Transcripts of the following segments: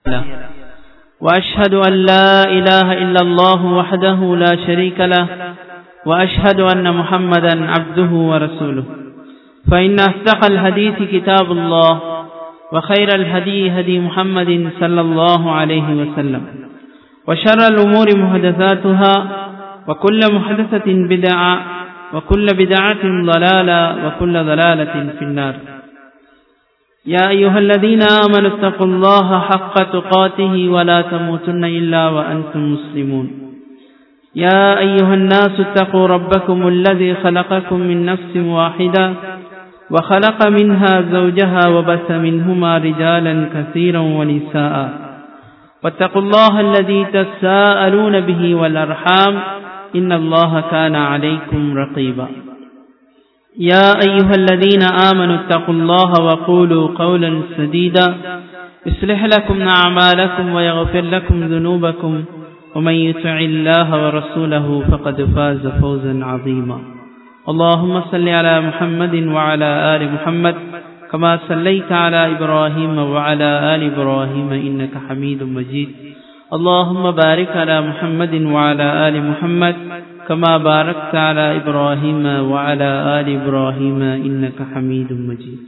له وأشهد أن لا إله إلا الله وحده لا شريك له وأشهد أن محمدا عبده ورسوله فإن أصدق الحديث كتاب الله وخير الهدي هدي محمد صلى الله عليه وسلم وشر الأمور محدثاتها وكل محدثة بدعة وكل بدعة ضلالة وكل ضلالة في النار يا أيها الذين آمنوا اتقوا الله حق تقاته ولا تموتن إلا وأنتم مسلمون يا أيها الناس اتقوا ربكم الذي خلقكم من نفس واحدة وخلق منها زوجها وبث منهما رجالا كثيرا ونساء واتقوا الله الذي تساءلون به والأرحام إن الله كان عليكم رقيبا يا أيها الذين آمنوا اتقوا الله وقولوا قولا سديدا يصلح لكم أعمالكم ويغفر لكم ذنوبكم ومن يطع الله ورسوله فقد فاز فوزا عظيما اللهم صل على محمد وعلى آل محمد كما صليت على إبراهيم وعلى آل إبراهيم إنك حميد مجيد اللهم بارك على محمد وعلى آل محمد كما باركت على إبراهيم وعلى آل إبراهيم إنك حميد مجيد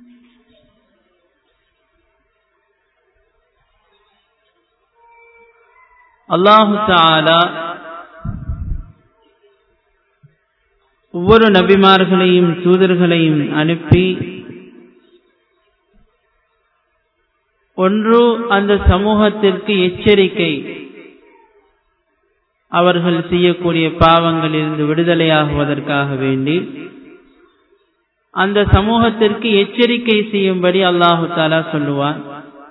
அல்லாஹு தாலா ஒவ்வொரு நபிமார்களையும் தூதர்களையும் அனுப்பி ஒன்று அந்த சமூகத்திற்கு எச்சரிக்கை அவர்கள் செய்யக்கூடிய பாவங்களிலிருந்து விடுதலையாகுவதற்காக வேண்டி அந்த சமூகத்திற்கு எச்சரிக்கை செய்யும்படி அல்லாஹு தாலா சொல்லுவான்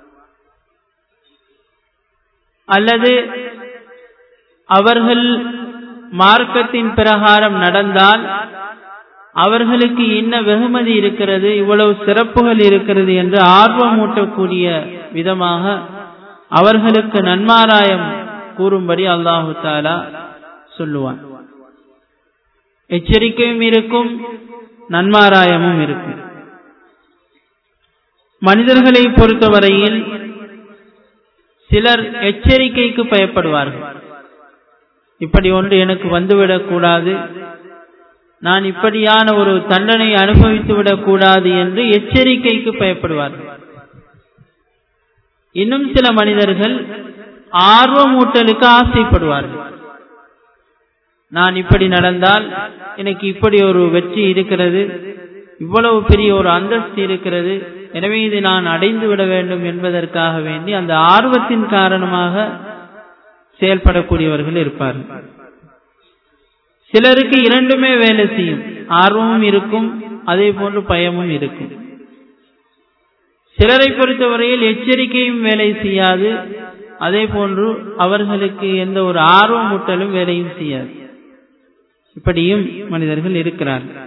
அல்லது அவர்கள் மார்க்கத்தின் பிரகாரம் நடந்தால் அவர்களுக்கு என்ன வெகுமதி இருக்கிறது இவ்வளவு சிறப்புகள் இருக்கிறது என்று ஆர்வமூட்டக்கூடிய விதமாக அவர்களுக்கு நன்மாராயம் கூறும்படி அல்லாஹு தாலா சொல்லுவான் எச்சரிக்கையும் இருக்கும் நன்மாராயமும் இருக்கும் மனிதர்களை பொறுத்தவரையில் சிலர் எச்சரிக்கைக்கு பயப்படுவார்கள் இப்படி ஒன்று எனக்கு வந்துவிடக் கூடாது நான் இப்படியான ஒரு தண்டனை அனுபவித்து விடக்கூடாது என்று எச்சரிக்கைக்கு பயப்படுவார்கள் இன்னும் சில மனிதர்கள் ஆர்வமூட்டலுக்கு ஆசைப்படுவார்கள் நான் இப்படி நடந்தால் எனக்கு இப்படி ஒரு வெற்றி இருக்கிறது இவ்வளவு பெரிய ஒரு அந்தஸ்து இருக்கிறது எனவே இது நான் அடைந்து விட வேண்டும் என்பதற்காக வேண்டி அந்த ஆர்வத்தின் காரணமாக செயல்படக்கூடியவர்கள் இருப்பார்கள் சிலருக்கு இரண்டுமே வேலை செய்யும் ஆர்வமும் இருக்கும் அதே போன்று பயமும் இருக்கும் சிலரை பொறுத்தவரையில் எச்சரிக்கையும் வேலை செய்யாது அதே போன்று அவர்களுக்கு எந்த ஒரு ஆர்வமூட்டலும் வேலையும் செய்யாது இப்படியும் மனிதர்கள் இருக்கிறார்கள்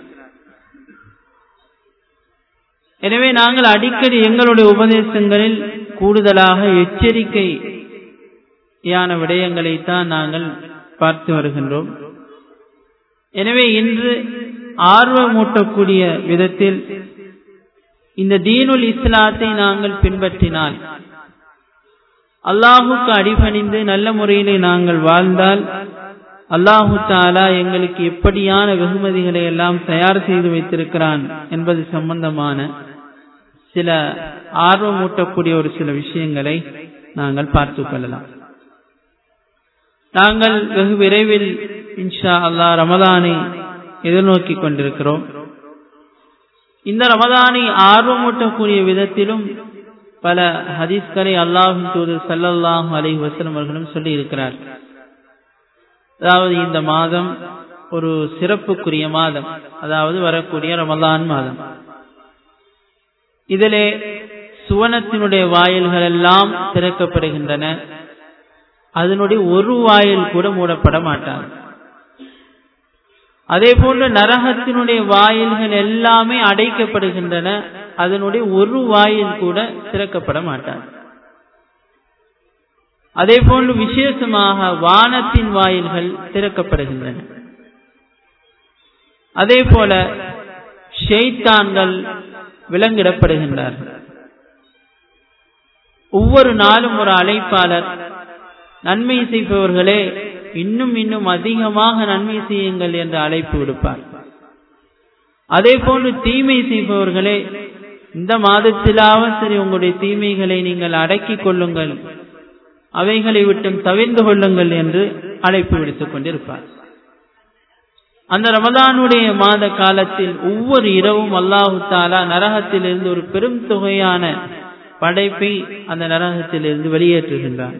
எனவே நாங்கள் அடிக்கடி எங்களுடைய உபதேசங்களில் கூடுதலாக எச்சரிக்கையான விடயங்களைத்தான் நாங்கள் பார்த்து வருகின்றோம் எனவே இன்று ஆர்வமூட்டக்கூடிய விதத்தில் இந்த தீனுல் இஸ்லாத்தை நாங்கள் பின்பற்றினால் அல்லாஹுக்கு அடிபணிந்து நல்ல முறையிலே நாங்கள் வாழ்ந்தால் அல்லாஹு தாலா எங்களுக்கு எப்படியான வெகுமதிகளை எல்லாம் தயார் செய்து வைத்திருக்கிறான் என்பது சம்பந்தமான சில ஆர்வமூட்டக்கூடிய ஒரு சில விஷயங்களை நாங்கள் பார்த்து கொள்ளலாம் நாங்கள் வெகு விரைவில் இன்ஷா அல்லா ரமதானை எதிர்நோக்கி கொண்டிருக்கிறோம் இந்த ரமதானை ஆர்வமூட்டக்கூடிய விதத்திலும் பல ஹதீஸ்களை அல்லாஹும் தூது சல்லல்லாஹு அலி வசலம் அவர்களும் சொல்லி இருக்கிறார் அதாவது இந்த மாதம் ஒரு சிறப்புக்குரிய மாதம் அதாவது வரக்கூடிய ரமலான் மாதம் இதிலே சுவனத்தினுடைய வாயில்கள் எல்லாம் திறக்கப்படுகின்றன அதனுடைய ஒரு வாயில் கூட மூடப்பட மாட்டாங்க அதே போன்று நரகத்தினுடைய வாயில்கள் எல்லாமே அடைக்கப்படுகின்றன அதனுடைய ஒரு வாயில் கூட திறக்கப்பட மாட்டார் அதே போன்று விசேஷமாக வானத்தின் வாயில்கள் திறக்கப்படுகின்றன அதே போல ஷெய்தான்கள் விலங்கிடப்படுகின்றார்கள் ஒவ்வொரு நாளும் ஒரு அழைப்பாளர் நன்மை செய்பவர்களே இன்னும் இன்னும் அதிகமாக நன்மை செய்யுங்கள் என்று அழைப்பு விடுப்பார் அதே போன்று தீமை செய்பவர்களே இந்த மாதத்திலாவது சரி உங்களுடைய தீமைகளை நீங்கள் அடக்கிக் கொள்ளுங்கள் அவைகளை விட்டும் தவிர்ந்து கொள்ளுங்கள் என்று அழைப்பு விடுத்துக் கொண்டிருப்பார் அந்த ரமதானுடைய மாத காலத்தில் ஒவ்வொரு இரவும் அல்லாஹு தாலா நரகத்திலிருந்து ஒரு பெரும் தொகையான படைப்பை அந்த நரகத்திலிருந்து வெளியேற்றுகின்றார்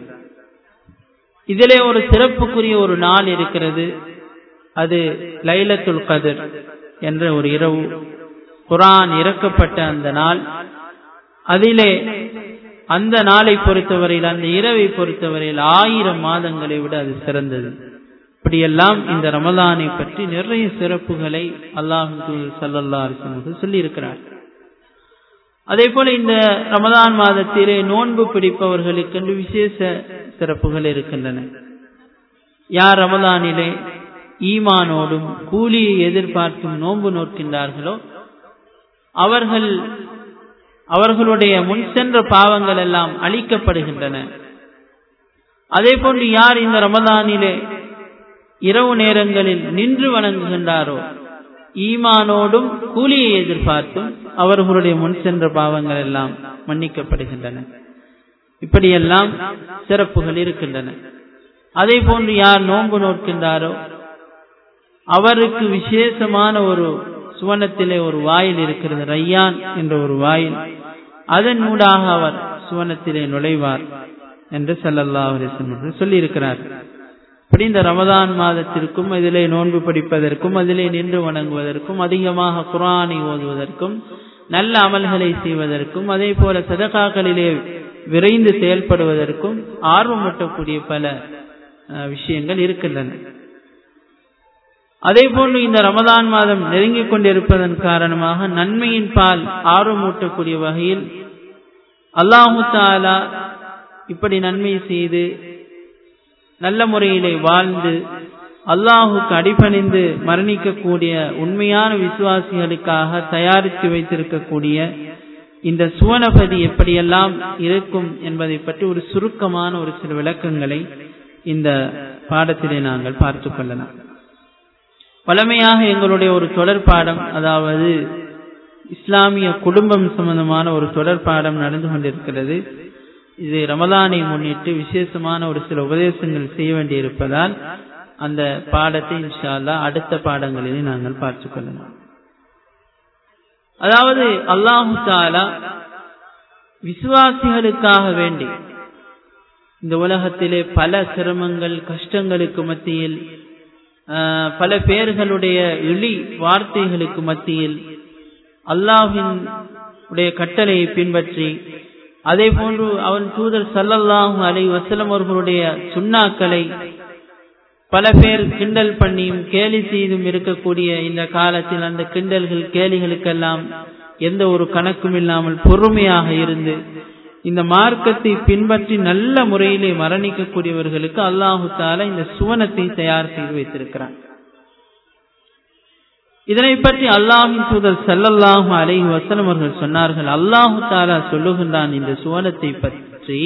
இதிலே ஒரு சிறப்புக்குரிய ஒரு நாள் இருக்கிறது அது லைலத்துல் கதிர் என்ற ஒரு இரவு குரான் இறக்கப்பட்ட அந்த நாள் அதிலே அந்த நாளை பொறுத்தவரையில் அந்த இரவை பொறுத்தவரையில் ஆயிரம் மாதங்களை விட அது சிறந்தது இப்படியெல்லாம் இந்த ரமலானை பற்றி நிறைய சிறப்புகளை அல்லாஹு சல்லல்லா அலிசன் சொல்லி இருக்கிறார் அதே போல இந்த ரமதான் மாதத்திலே நோன்பு பிடிப்பவர்களுக்கு விசேஷ சிறப்புகள் இருக்கின்றன யார் ரமதானிலே ஈமானோடும் கூலியை எதிர்பார்க்கும் நோன்பு நோக்கின்றார்களோ அவர்கள் அவர்களுடைய முன் சென்ற பாவங்கள் எல்லாம் அழிக்கப்படுகின்றன அதே போன்று யார் இந்த ரமதானிலே இரவு நேரங்களில் நின்று வணங்குகின்றாரோ ஈமானோடும் கூலியை எதிர்பார்த்தும் அவர்களுடைய முன் சென்ற பாவங்கள் எல்லாம் மன்னிக்கப்படுகின்றன இப்படியெல்லாம் சிறப்புகள் இருக்கின்றன அதே போன்று யார் நோன்பு நோக்கின்றாரோ அவருக்கு விசேஷமான ஒரு சுவனத்திலே ஒரு வாயில் இருக்கிறது ரையான் என்ற ஒரு வாயில் அதன் ஊடாக அவர் சுவனத்திலே நுழைவார் என்று சல்லல்லா அலிஸ்லம் சொல்லி இருக்கிறார் இப்படி இந்த ரமதான் மாதத்திற்கும் இதிலே நோன்பு படிப்பதற்கும் அதிலே நின்று வணங்குவதற்கும் அதிகமாக குரானை ஓதுவதற்கும் நல்ல அமல்களை செய்வதற்கும் அதே போல சதகாக்களிலே விரைந்து செயல்படுவதற்கும் ஆர்வமூட்டக்கூடிய பல விஷயங்கள் இருக்கின்றன அதே போன்று இந்த ரமதான் மாதம் நெருங்கிக் கொண்டிருப்பதன் காரணமாக நன்மையின் பால் ஆர்வமூட்டக்கூடிய வகையில் அல்லாஹு தாலா இப்படி நன்மை செய்து நல்ல முறையிலே வாழ்ந்து அல்லாஹுக்கு அடிபணிந்து மரணிக்கக்கூடிய உண்மையான விசுவாசிகளுக்காக தயாரித்து வைத்திருக்கக்கூடிய இந்த சுவனபதி எப்படியெல்லாம் இருக்கும் என்பதை பற்றி ஒரு சுருக்கமான ஒரு சில விளக்கங்களை இந்த பாடத்திலே நாங்கள் பார்த்து கொள்ளலாம் பழமையாக எங்களுடைய ஒரு தொடர் பாடம் அதாவது இஸ்லாமிய குடும்பம் சம்பந்தமான ஒரு தொடர் பாடம் நடந்து கொண்டிருக்கிறது இது ரமலானை முன்னிட்டு விசேஷமான ஒரு சில உபதேசங்கள் செய்ய வேண்டியிருப்பதால் அந்த பாடத்தை இன்ஷால்லா அடுத்த பாடங்களிலே நாங்கள் பார்த்து கொள்ளலாம் அதாவது அல்லாஹு தாலா விசுவாசிகளுக்காக வேண்டி இந்த உலகத்திலே பல சிரமங்கள் கஷ்டங்களுக்கு மத்தியில் பல பேர்களுடைய இழி வார்த்தைகளுக்கு மத்தியில் அல்லாஹின் உடைய கட்டளையை பின்பற்றி அதே போன்று அவன் தூதர் சல்லல்லாஹு அலை வசலம் அவர்களுடைய சுண்ணாக்களை பல பேர் கிண்டல் பண்ணியும் கேலி செய்தும் இருக்கக்கூடிய இந்த காலத்தில் அந்த கிண்டல்கள் கேலிகளுக்கெல்லாம் எந்த ஒரு கணக்கும் இல்லாமல் பொறுமையாக இருந்து இந்த மார்க்கத்தை பின்பற்றி நல்ல முறையிலே மரணிக்கக்கூடியவர்களுக்கு அல்லாஹு தாலா இந்த சுவனத்தை தயார் செய்து வைத்திருக்கிறான் இதனை பற்றி அல்லாஹின் தூதர் செல்லல்லாஹு அலைஹி வசனம் அவர்கள் சொன்னார்கள் அல்லாஹு தாலா சொல்லுகின்றான் இந்த சுவனத்தை பற்றி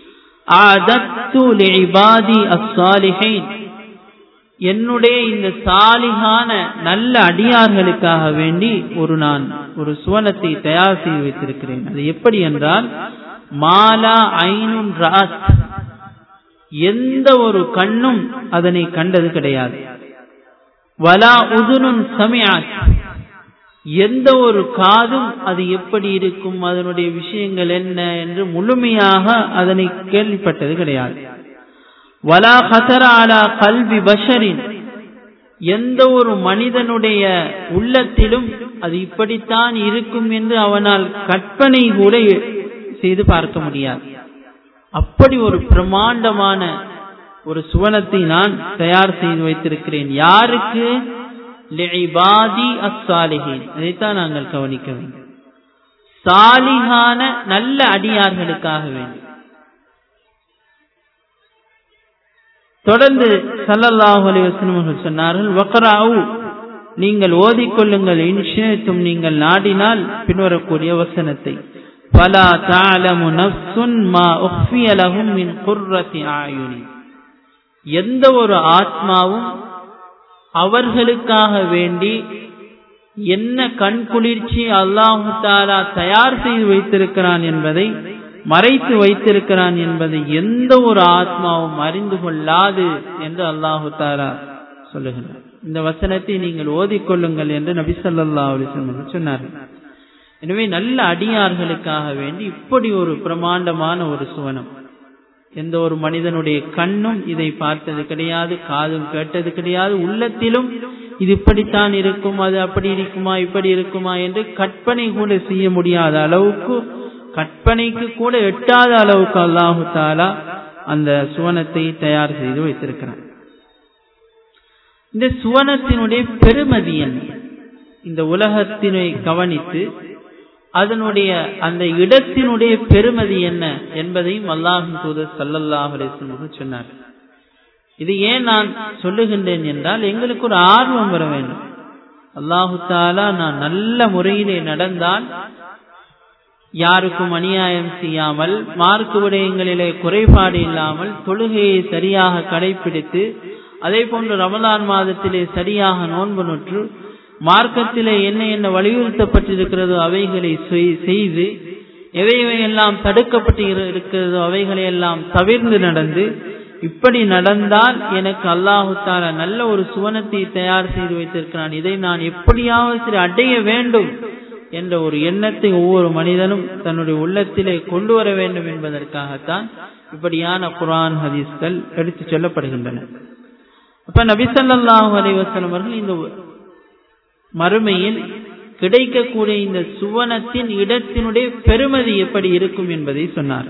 என்னுடைய இந்த சாலிகான நல்ல அடியார்களுக்காக வேண்டி ஒரு நான் ஒரு சுவனத்தை தயார் செய்து வைத்திருக்கிறேன் அது எப்படி என்றால் மாலா ஐனுன் ராஸ் எந்த ஒரு கண்ணும் அதனை கண்டது கிடையாது வலா உதுனுன் சமியாத் எந்த ஒரு காதும் அது எப்படி இருக்கும் அதனுடைய விஷயங்கள் என்ன என்று முழுமையாக அதனை கேள்விப்பட்டது கிடையாது வலா ஹசராலா கல்வி பஷரின் எந்த ஒரு மனிதனுடைய உள்ளத்திலும் அது இப்படித்தான் இருக்கும் என்று அவனால் கற்பனை கூட செய்து பார்க்க முடியாது அப்படி ஒரு பிரமாண்டமான ஒரு சுவனத்தை நான் தயார் செய்து வைத்திருக்கிறேன் யாருக்கு அஸ்ஸாலிஹீன் இதைத்தான் நாங்கள் கவனிக்க வேண்டும் சாலிகான நல்ல அடியார்களுக்காக வேண்டும் தொடர்ந்து சல்லல்லாஹு அலைவசனம் அவர்கள் சொன்னார்கள் வக்கராவு நீங்கள் ஓதிக்கொள்ளுங்கள் இன்ஷேத்தும் நீங்கள் நாடினால் பின்வரக்கூடிய வசனத்தை فلا تعلم نفس ما أخفي لهم من قرة أعين எந்த ஒரு ஆத்மாவும் அவர்களுக்காக வேண்டி என்ன கண் குளிர்ச்சி அல்லாஹு தாலா தயார் செய்து வைத்திருக்கிறான் என்பதை மறைத்து வைத்திருக்கிறான் என்பதை எந்த ஒரு ஆத்மாவும் அறிந்து கொள்ளாது என்று அல்லாஹு தாலா சொல்லுகிறார் இந்த வசனத்தை நீங்கள் ஓதிக்கொள்ளுங்கள் என்று நபி சொல்லா அலிஸ்லம் சொன்னார்கள் எனவே நல்ல அடியார்களுக்காக வேண்டி இப்படி ஒரு பிரமாண்டமான ஒரு சுவனம் எந்த ஒரு மனிதனுடைய கண்ணும் இதை பார்த்தது கிடையாது காதும் கேட்டது கிடையாது உள்ளத்திலும் இது இப்படித்தான் இருக்கும் அது அப்படி இருக்குமா இப்படி இருக்குமா என்று கற்பனை கூட செய்ய முடியாத அளவுக்கு கற்பனைக்கு கூட எட்டாத அளவுக்கு அல்லாஹு தாலா அந்த சுவனத்தை தயார் செய்து வைத்திருக்கிறான் இந்த சுவனத்தினுடைய பெருமதி என்ன இந்த உலகத்தினை கவனித்து அதனுடைய அந்த இடத்தினுடைய பெருமதி என்ன என்பதையும் அல்லாஹின் தூதர் சல்லல்லாஹ் அலிஸ்லம் சொன்னார் இது ஏன் நான் சொல்லுகின்றேன் என்றால் எங்களுக்கு ஒரு ஆர்வம் வர வேண்டும் அல்லாஹு தாலா நான் நல்ல முறையிலே நடந்தால் யாருக்கும் அநியாயம் செய்யாமல் மார்க்கு விடயங்களிலே குறைபாடு இல்லாமல் தொழுகையை சரியாக கடைபிடித்து அதே போன்று ரமலான் மாதத்திலே சரியாக நோன்பு நொற்று மார்க்கத்திலே என்ன என்ன வலியுறுத்தப்பட்டிருக்கிறதோ அவைகளை செய்து எவையெல்லாம் தடுக்கப்பட்டு இருக்கிறதோ அவைகளை எல்லாம் தவிர்ந்து நடந்து இப்படி நடந்தால் எனக்கு அல்லாஹு தாலா நல்ல ஒரு சுவனத்தை தயார் செய்து வைத்திருக்கிறான் இதை நான் எப்படியாவது சரி அடைய வேண்டும் என்ற ஒரு எண்ணத்தை ஒவ்வொரு மனிதனும் தன்னுடைய உள்ளத்திலே கொண்டு வர வேண்டும் என்பதற்காகத்தான் இப்படியான குரான் ஹதீஸ்கள் எடுத்து சொல்லப்படுகின்றன அப்ப நபிசல்லாஹு அலைவசலம் அவர்கள் இந்த மறுமையில் கிடைக்கக்கூடிய இந்த சுவனத்தின் இடத்தினுடைய பெருமதி எப்படி இருக்கும் என்பதை சொன்னார்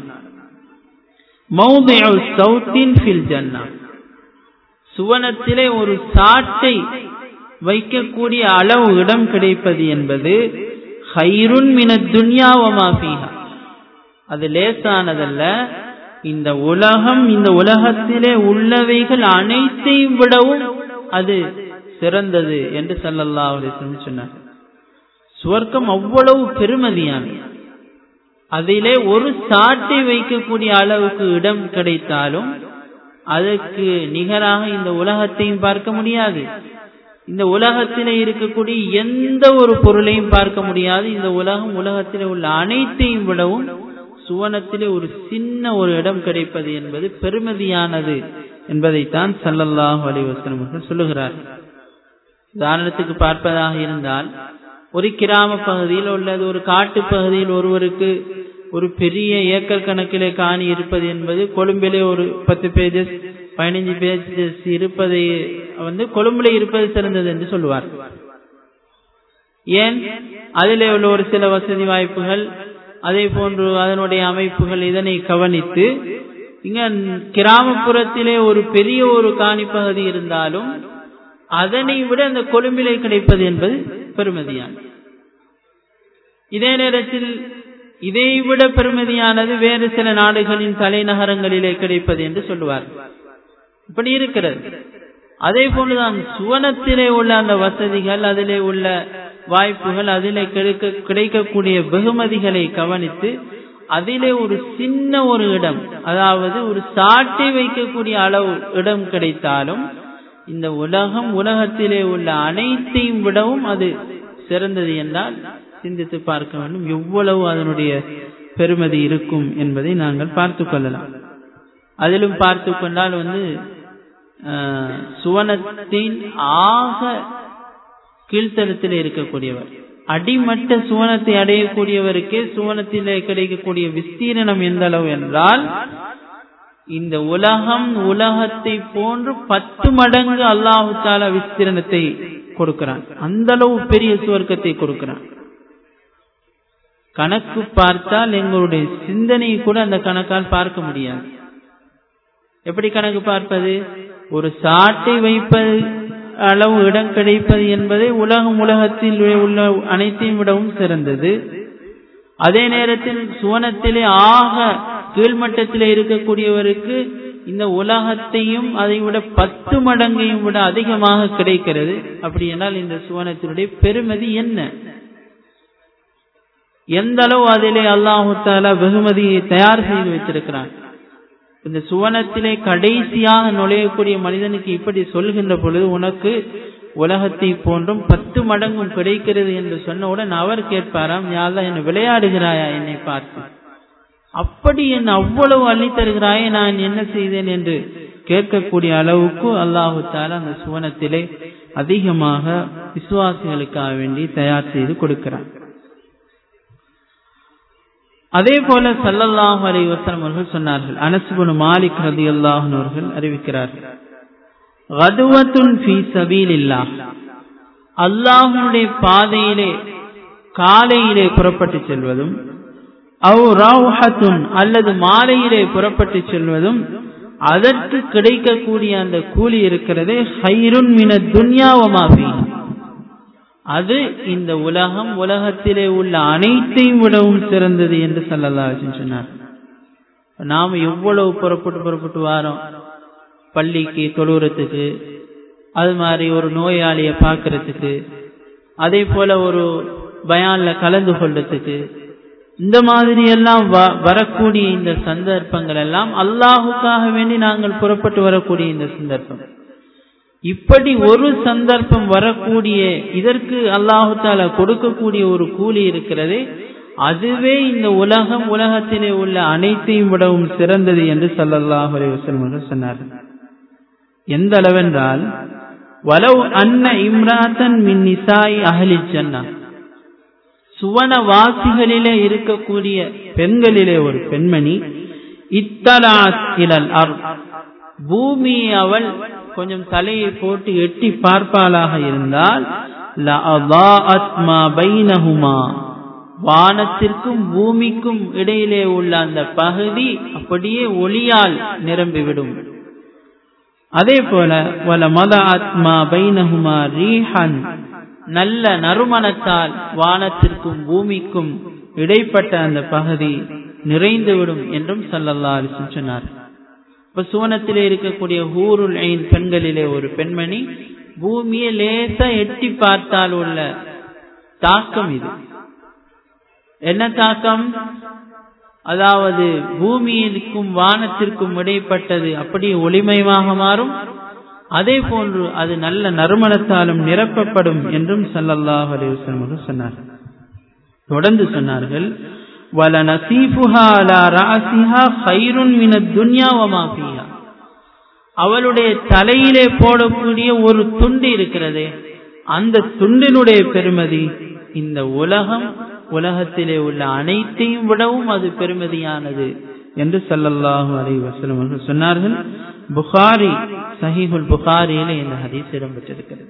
சுவனத்திலே ஒரு சாட்டை வைக்கக்கூடிய அளவு இடம் கிடைப்பது என்பது ஹைருன் மின துன்யாவமாஃபீஹா அது லேசானதல்ல இந்த உலகம் இந்த உலகத்திலே உள்ளவைகள் அனைத்தையும் விடவும் அது சிறந்தது என்று சல்லல்லா அலிஸ்லம் சொன்னார் சுவர்க்கம் அவ்வளவு பெருமதியானது அதிலே ஒரு சாட்டை வைக்கக்கூடிய அளவுக்கு இடம் கிடைத்தாலும் அதற்கு நிகராக இந்த உலகத்தையும் பார்க்க முடியாது இந்த உலகத்திலே இருக்கக்கூடிய எந்த ஒரு பொருளையும் பார்க்க முடியாது இந்த உலகம் உலகத்திலே உள்ள அனைத்தையும் விடவும் சுவனத்திலே ஒரு சின்ன ஒரு இடம் கிடைப்பது என்பது பெருமதியானது என்பதைத்தான் சல்லல்லாஹு அலிவசனம் அவர்கள் சொல்லுகிறார் உதாரணத்துக்கு பார்ப்பதாக இருந்தால் ஒரு கிராம பகுதியில் உள்ளது ஒரு காட்டு பகுதியில் ஒருவருக்கு ஒரு பெரிய ஏக்கர் கணக்கிலே காணி இருப்பது என்பது கொழும்பிலே ஒரு பத்து பேஜஸ் பதினைஞ்சு பேஜஸ் இருப்பதை வந்து கொழும்புல இருப்பது சிறந்தது என்று சொல்லுவார் ஏன் அதிலே உள்ள ஒரு சில வசதி வாய்ப்புகள் அதே போன்று அதனுடைய அமைப்புகள் இதனை கவனித்து இங்க கிராமப்புறத்திலே ஒரு பெரிய ஒரு காணி பகுதி இருந்தாலும் அதனை விட அந்த கொழும்பிலே கிடைப்பது என்பது பெருமதியான இதே நேரத்தில் இதை விட பெருமதியானது வேறு சில நாடுகளின் தலைநகரங்களிலே கிடைப்பது என்று சொல்லுவார் இப்படி இருக்கிறது அதே போன்றுதான் சுவனத்திலே உள்ள அந்த வசதிகள் அதிலே உள்ள வாய்ப்புகள் அதிலே கிடைக்க கிடைக்கக்கூடிய வெகுமதிகளை கவனித்து அதிலே ஒரு சின்ன ஒரு இடம் அதாவது ஒரு சாட்டை வைக்கக்கூடிய அளவு இடம் கிடைத்தாலும் இந்த உலகம் உலகத்திலே உள்ள அனைத்தையும் விடவும் அது சிறந்தது என்றால் சிந்தித்து பார்க்க வேண்டும் எவ்வளவு அதனுடைய பெருமதி இருக்கும் என்பதை நாங்கள் பார்த்து கொள்ளலாம் அதிலும் பார்த்து கொண்டால் வந்து சுவனத்தின் ஆக கீழ்த்தரத்தில் இருக்கக்கூடியவர் அடிமட்ட சுவனத்தை அடையக்கூடியவருக்கே சுவனத்திலே கிடைக்கக்கூடிய விஸ்தீரணம் எந்த அளவு என்றால் இந்த உலகம் உலகத்தை போன்று பத்து மடங்கு அல்லாஹு தாலா விஸ்தீரணத்தை கொடுக்கிறான் அந்த அளவு பெரிய சுவர்க்கத்தை கொடுக்கிறான் கணக்கு பார்த்தால் எங்களுடைய சிந்தனையை கூட அந்த கணக்கால் பார்க்க முடியாது எப்படி கணக்கு பார்ப்பது ஒரு சாட்டை வைப்பது அளவு இடம் கிடைப்பது என்பதை உலகம் உலகத்தில் உள்ள அனைத்தையும் விடவும் சிறந்தது அதே நேரத்தில் சுவனத்திலே ஆக கீழ்மட்டத்திலே இருக்கக்கூடியவருக்கு இந்த உலகத்தையும் அதை விட பத்து மடங்கையும் விட அதிகமாக கிடைக்கிறது அப்படி என்றால் இந்த சுவனத்தினுடைய பெருமதி என்ன எந்த அளவு அதிலே அல்லாஹு தாலா வெகுமதியை தயார் செய்து வைத்திருக்கிறான் இந்த சுவனத்திலே கடைசியாக நுழையக்கூடிய மனிதனுக்கு இப்படி சொல்கின்ற பொழுது உனக்கு உலகத்தை போன்றும் பத்து மடங்கும் கிடைக்கிறது என்று சொன்னவுடன் அவர் கேட்பாராம் யாரெல்லாம் என்ன விளையாடுகிறாயா என்னை பார்த்து அப்படி என் அவ்வளவு அள்ளி தருகிறாயே நான் என்ன செய்தேன் என்று கேட்கக்கூடிய அளவுக்கு அல்லாஹு தாலா அந்த சுவனத்திலே அதிகமாக விசுவாசிகளுக்காக வேண்டி தயார் செய்து கொடுக்கிறான் அதே போல சல்லல்லாஹு அலை வசலம் அவர்கள் சொன்னார்கள் அனசுபுன் மாலிக் ரதி அல்லாஹன் அவர்கள் அறிவிக்கிறார்கள் அல்லாஹனுடைய பாதையிலே காலையிலே புறப்பட்டு செல்வதும் அல்லது மாலையிலே புறப்பட்டு செல்வதும் அதற்கு கிடைக்கக்கூடிய அந்த கூலி இருக்கிறதே ஹைருன் மின துன்யாவமாபி அது இந்த உலகம் உலகத்திலே உள்ள அனைத்தையும் விடவும் சிறந்தது என்று சொல்லலா சொன்னார் நாம எவ்வளவு புறப்பட்டு புறப்பட்டு வாரோம் பள்ளிக்கு தொழுகிறதுக்கு அது மாதிரி ஒரு நோயாளியை பார்க்கறதுக்கு அதே போல ஒரு பயான்ல கலந்து கொள்றதுக்கு இந்த மாதிரி எல்லாம் வரக்கூடிய இந்த சந்தர்ப்பங்கள் எல்லாம் அல்லாஹுக்காக வேண்டி நாங்கள் புறப்பட்டு வரக்கூடிய இந்த சந்தர்ப்பம் இப்படி ஒரு சந்தர்ப்பம் வரக்கூடிய இதற்கு அல்லாஹு தாலா கொடுக்கக்கூடிய ஒரு கூலி இருக்கிறதே அதுவே இந்த உலகம் உலகத்திலே உள்ள அனைத்தையும் விடவும் சிறந்தது என்று சல்லல்லாஹு அலைஹி வஸல்லம் சொன்னார்கள் எந்த அளவென்றால் வலவ் அன்ன இம்ராத்தன் மின் நிசாய் அகலி ஜன்னா சுவன வாசிகளிலே இருக்கக்கூடிய பெண்களிலே ஒரு பெண்மணி இத்தலாத் இலல் அர் பூமி அவள் கொஞ்சம் தலையை போட்டு எட்டி பார்ப்பாளாக இருந்தால் வானத்திற்கும் பூமிக்கும் இடையிலே உள்ள அந்த பகுதி அப்படியே ஒளியால் நிரம்பிவிடும் அதே போல வல மத ஆத்மா பைனஹுமா ரீஹன் நல்ல நறுமணத்தால் வானத்திற்கும் பூமிக்கும் இடைப்பட்ட அந்த பகுதி நிறைந்துவிடும் என்றும் சல்லல்லா அலிசன் சொன்னார் இப்ப சுவனத்திலே இருக்கக்கூடிய ஹூருல் ஐன் பெண்களிலே ஒரு பெண்மணி பூமியை லேசா எட்டி பார்த்தால் உள்ள தாக்கம் இது என்ன தாக்கம் அதாவது பூமியிற்கும் வானத்திற்கும் இடைப்பட்டது அப்படியே ஒளிமயமாக மாறும் அதே போன்று அது நல்ல நறுமணத்தாலும் நிரப்பப்படும் என்றும் சல்லல்லாஹ் அலிவசம் சொன்னார் தொடர்ந்து சொன்னார்கள் வல நசீஃபுஹா அலா ராசிஹா ஹைருன் மின துன்யா வமா ஃபீஹா அவளுடைய தலையிலே போடக்கூடிய ஒரு துண்டு இருக்கிறதே அந்த துண்டினுடைய பெருமதி இந்த உலகம் உலகத்திலே உள்ள அனைத்தையும் விடவும் அது பெருமதியானது என்று சல்லல்லாஹு அலை வசலம் அவர்கள் சொன்னார்கள் புகாரி சஹீஹுல் புகாரியில இந்த ஹதீஸ் இடம்பெற்றிருக்கிறது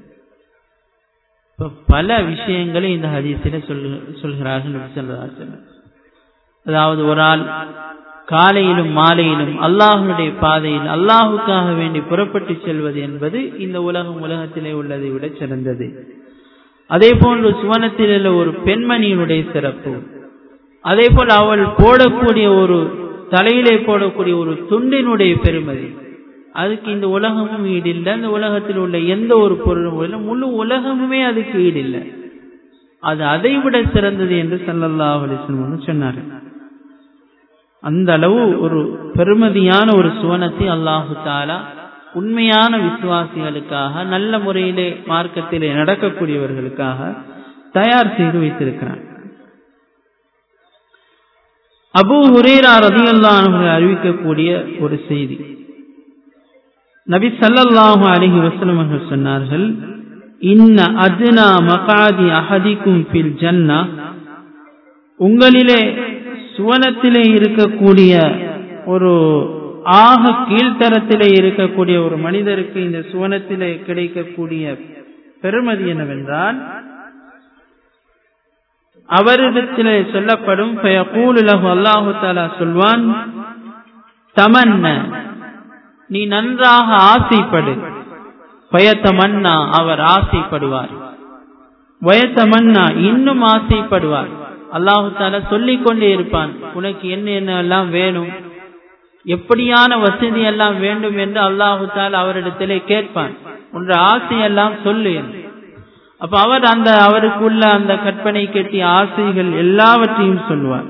பல விஷயங்களை இந்த ஹதீஸில சொல் சொல்கிறார்கள் சொல்கிறார்கள் அதாவது ஒரு ஆள் காலையிலும் மாலையிலும் அல்லாஹனுடைய பாதையில் அல்லாஹுக்காக வேண்டி புறப்பட்டு செல்வது என்பது இந்த உலகம் உலகத்திலே உள்ளதை விட சிறந்தது அதே போன்று சுவனத்தில் உள்ள ஒரு பெண்மணியினுடைய சிறப்பு அதே போல் அவள் போடக்கூடிய ஒரு தலையிலே போடக்கூடிய ஒரு துண்டினுடைய பெருமதி அதுக்கு இந்த உலகமும் ஈடில்லை இந்த உலகத்தில் உள்ள எந்த ஒரு பொருளும் இல்லை முழு உலகமுமே அதுக்கு ஈடில்லை அது அதை விட சிறந்தது என்று சல்லல்லாஹ் அலிஸ்லம் சொன்னார் அந்த அளவு ஒரு பெருமதியான ஒரு சுவனத்தை அல்லாஹு தாலா உண்மையான விசுவாசிகளுக்காக நல்ல முறையிலே மார்க்கத்திலே நடக்கக்கூடியவர்களுக்காக தயார் செய்து வைத்திருக்கிறான் அபு ஹுரேரா ரதியல்லானவர்கள் அறிவிக்கக்கூடிய ஒரு செய்தி நபி சல்லல்லாஹு அலஹி வசலம் அவர்கள் சொன்னார்கள் இன்ன அத்னா மகாதி அஹதிக்கும் பில் ஜன்னா உங்களிலே சுவனத்திலே இருக்கக்கூடிய ஒரு ஆக கீழ்த்தரத்திலே இருக்கக்கூடிய ஒரு மனிதருக்கு இந்த சுவனத்திலே கிடைக்கக்கூடிய பெருமதி என்னவென்றால் அவரிடத்திலே சொல்லப்படும் அல்லாஹு தாலா சொல்வான் தமன்ன நீ நன்றாக ஆசைப்படு பயத்தமன்னா அவர் ஆசைப்படுவார் வயத்தமன்னா இன்னும் ஆசைப்படுவார் அல்லாஹு தாலா சொல்லிக் கொண்டே இருப்பான் உனக்கு என்ன என்ன எல்லாம் வேணும் எப்படியான வசதி எல்லாம் வேண்டும் என்று அல்லாஹு தாலா அவரிடத்திலே கேட்பான் உன்ற ஆசையெல்லாம் சொல்லு அப்ப அவர் அந்த அவருக்குள்ள அந்த கற்பனை கட்டி ஆசைகள் எல்லாவற்றையும் சொல்லுவார்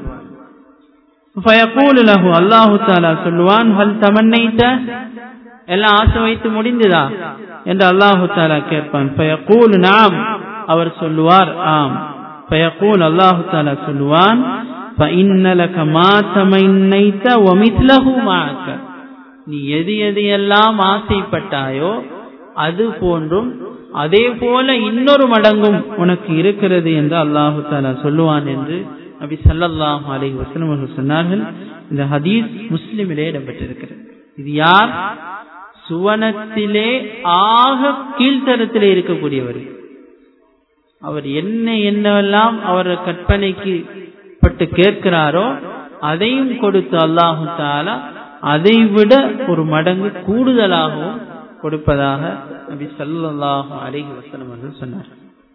லஹு அல்லாஹு தாலா சொல்லுவான் ஹல் தமன்னைத்த எல்லாம் ஆசை வைத்து முடிந்ததா என்று அல்லாஹு தாலா கேட்பான் ஃபயகூல் நாம் அவர் சொல்லுவார் ஆம் ஃபயகூல் அல்லாஹு தாலா சொல்லுவான் فإن لك ما تمنيت ومثله معك நீ எது எது எல்லாம் ஆசைப்பட்டாயோ அது போன்றும் அதே போல இன்னொரு மடங்கும் உனக்கு இருக்கிறது என்று அல்லாஹு தாலா சொல்லுவான் என்று நபி சல்லாஹு அலி வசலம் அவர்கள் சொன்னார்கள் இந்த ஹதீஸ் முஸ்லிமிலே இடம்பெற்றிருக்கிறது இது யார் சுவனத்திலே ஆக கீழ்த்தரத்திலே இருக்கக்கூடியவர் அவர் என்ன என்னவெல்லாம் அவர் கற்பனைக்கு பட்டு கேட்கிறாரோ அதையும் கொடுத்து அல்லாஹு தாலா அதை விட ஒரு மடங்கு கூடுதலாகவும் கொடுப்பதாக நபி சல்லாஹு அலிஹி வசனம் அவர்கள் சொன்னார்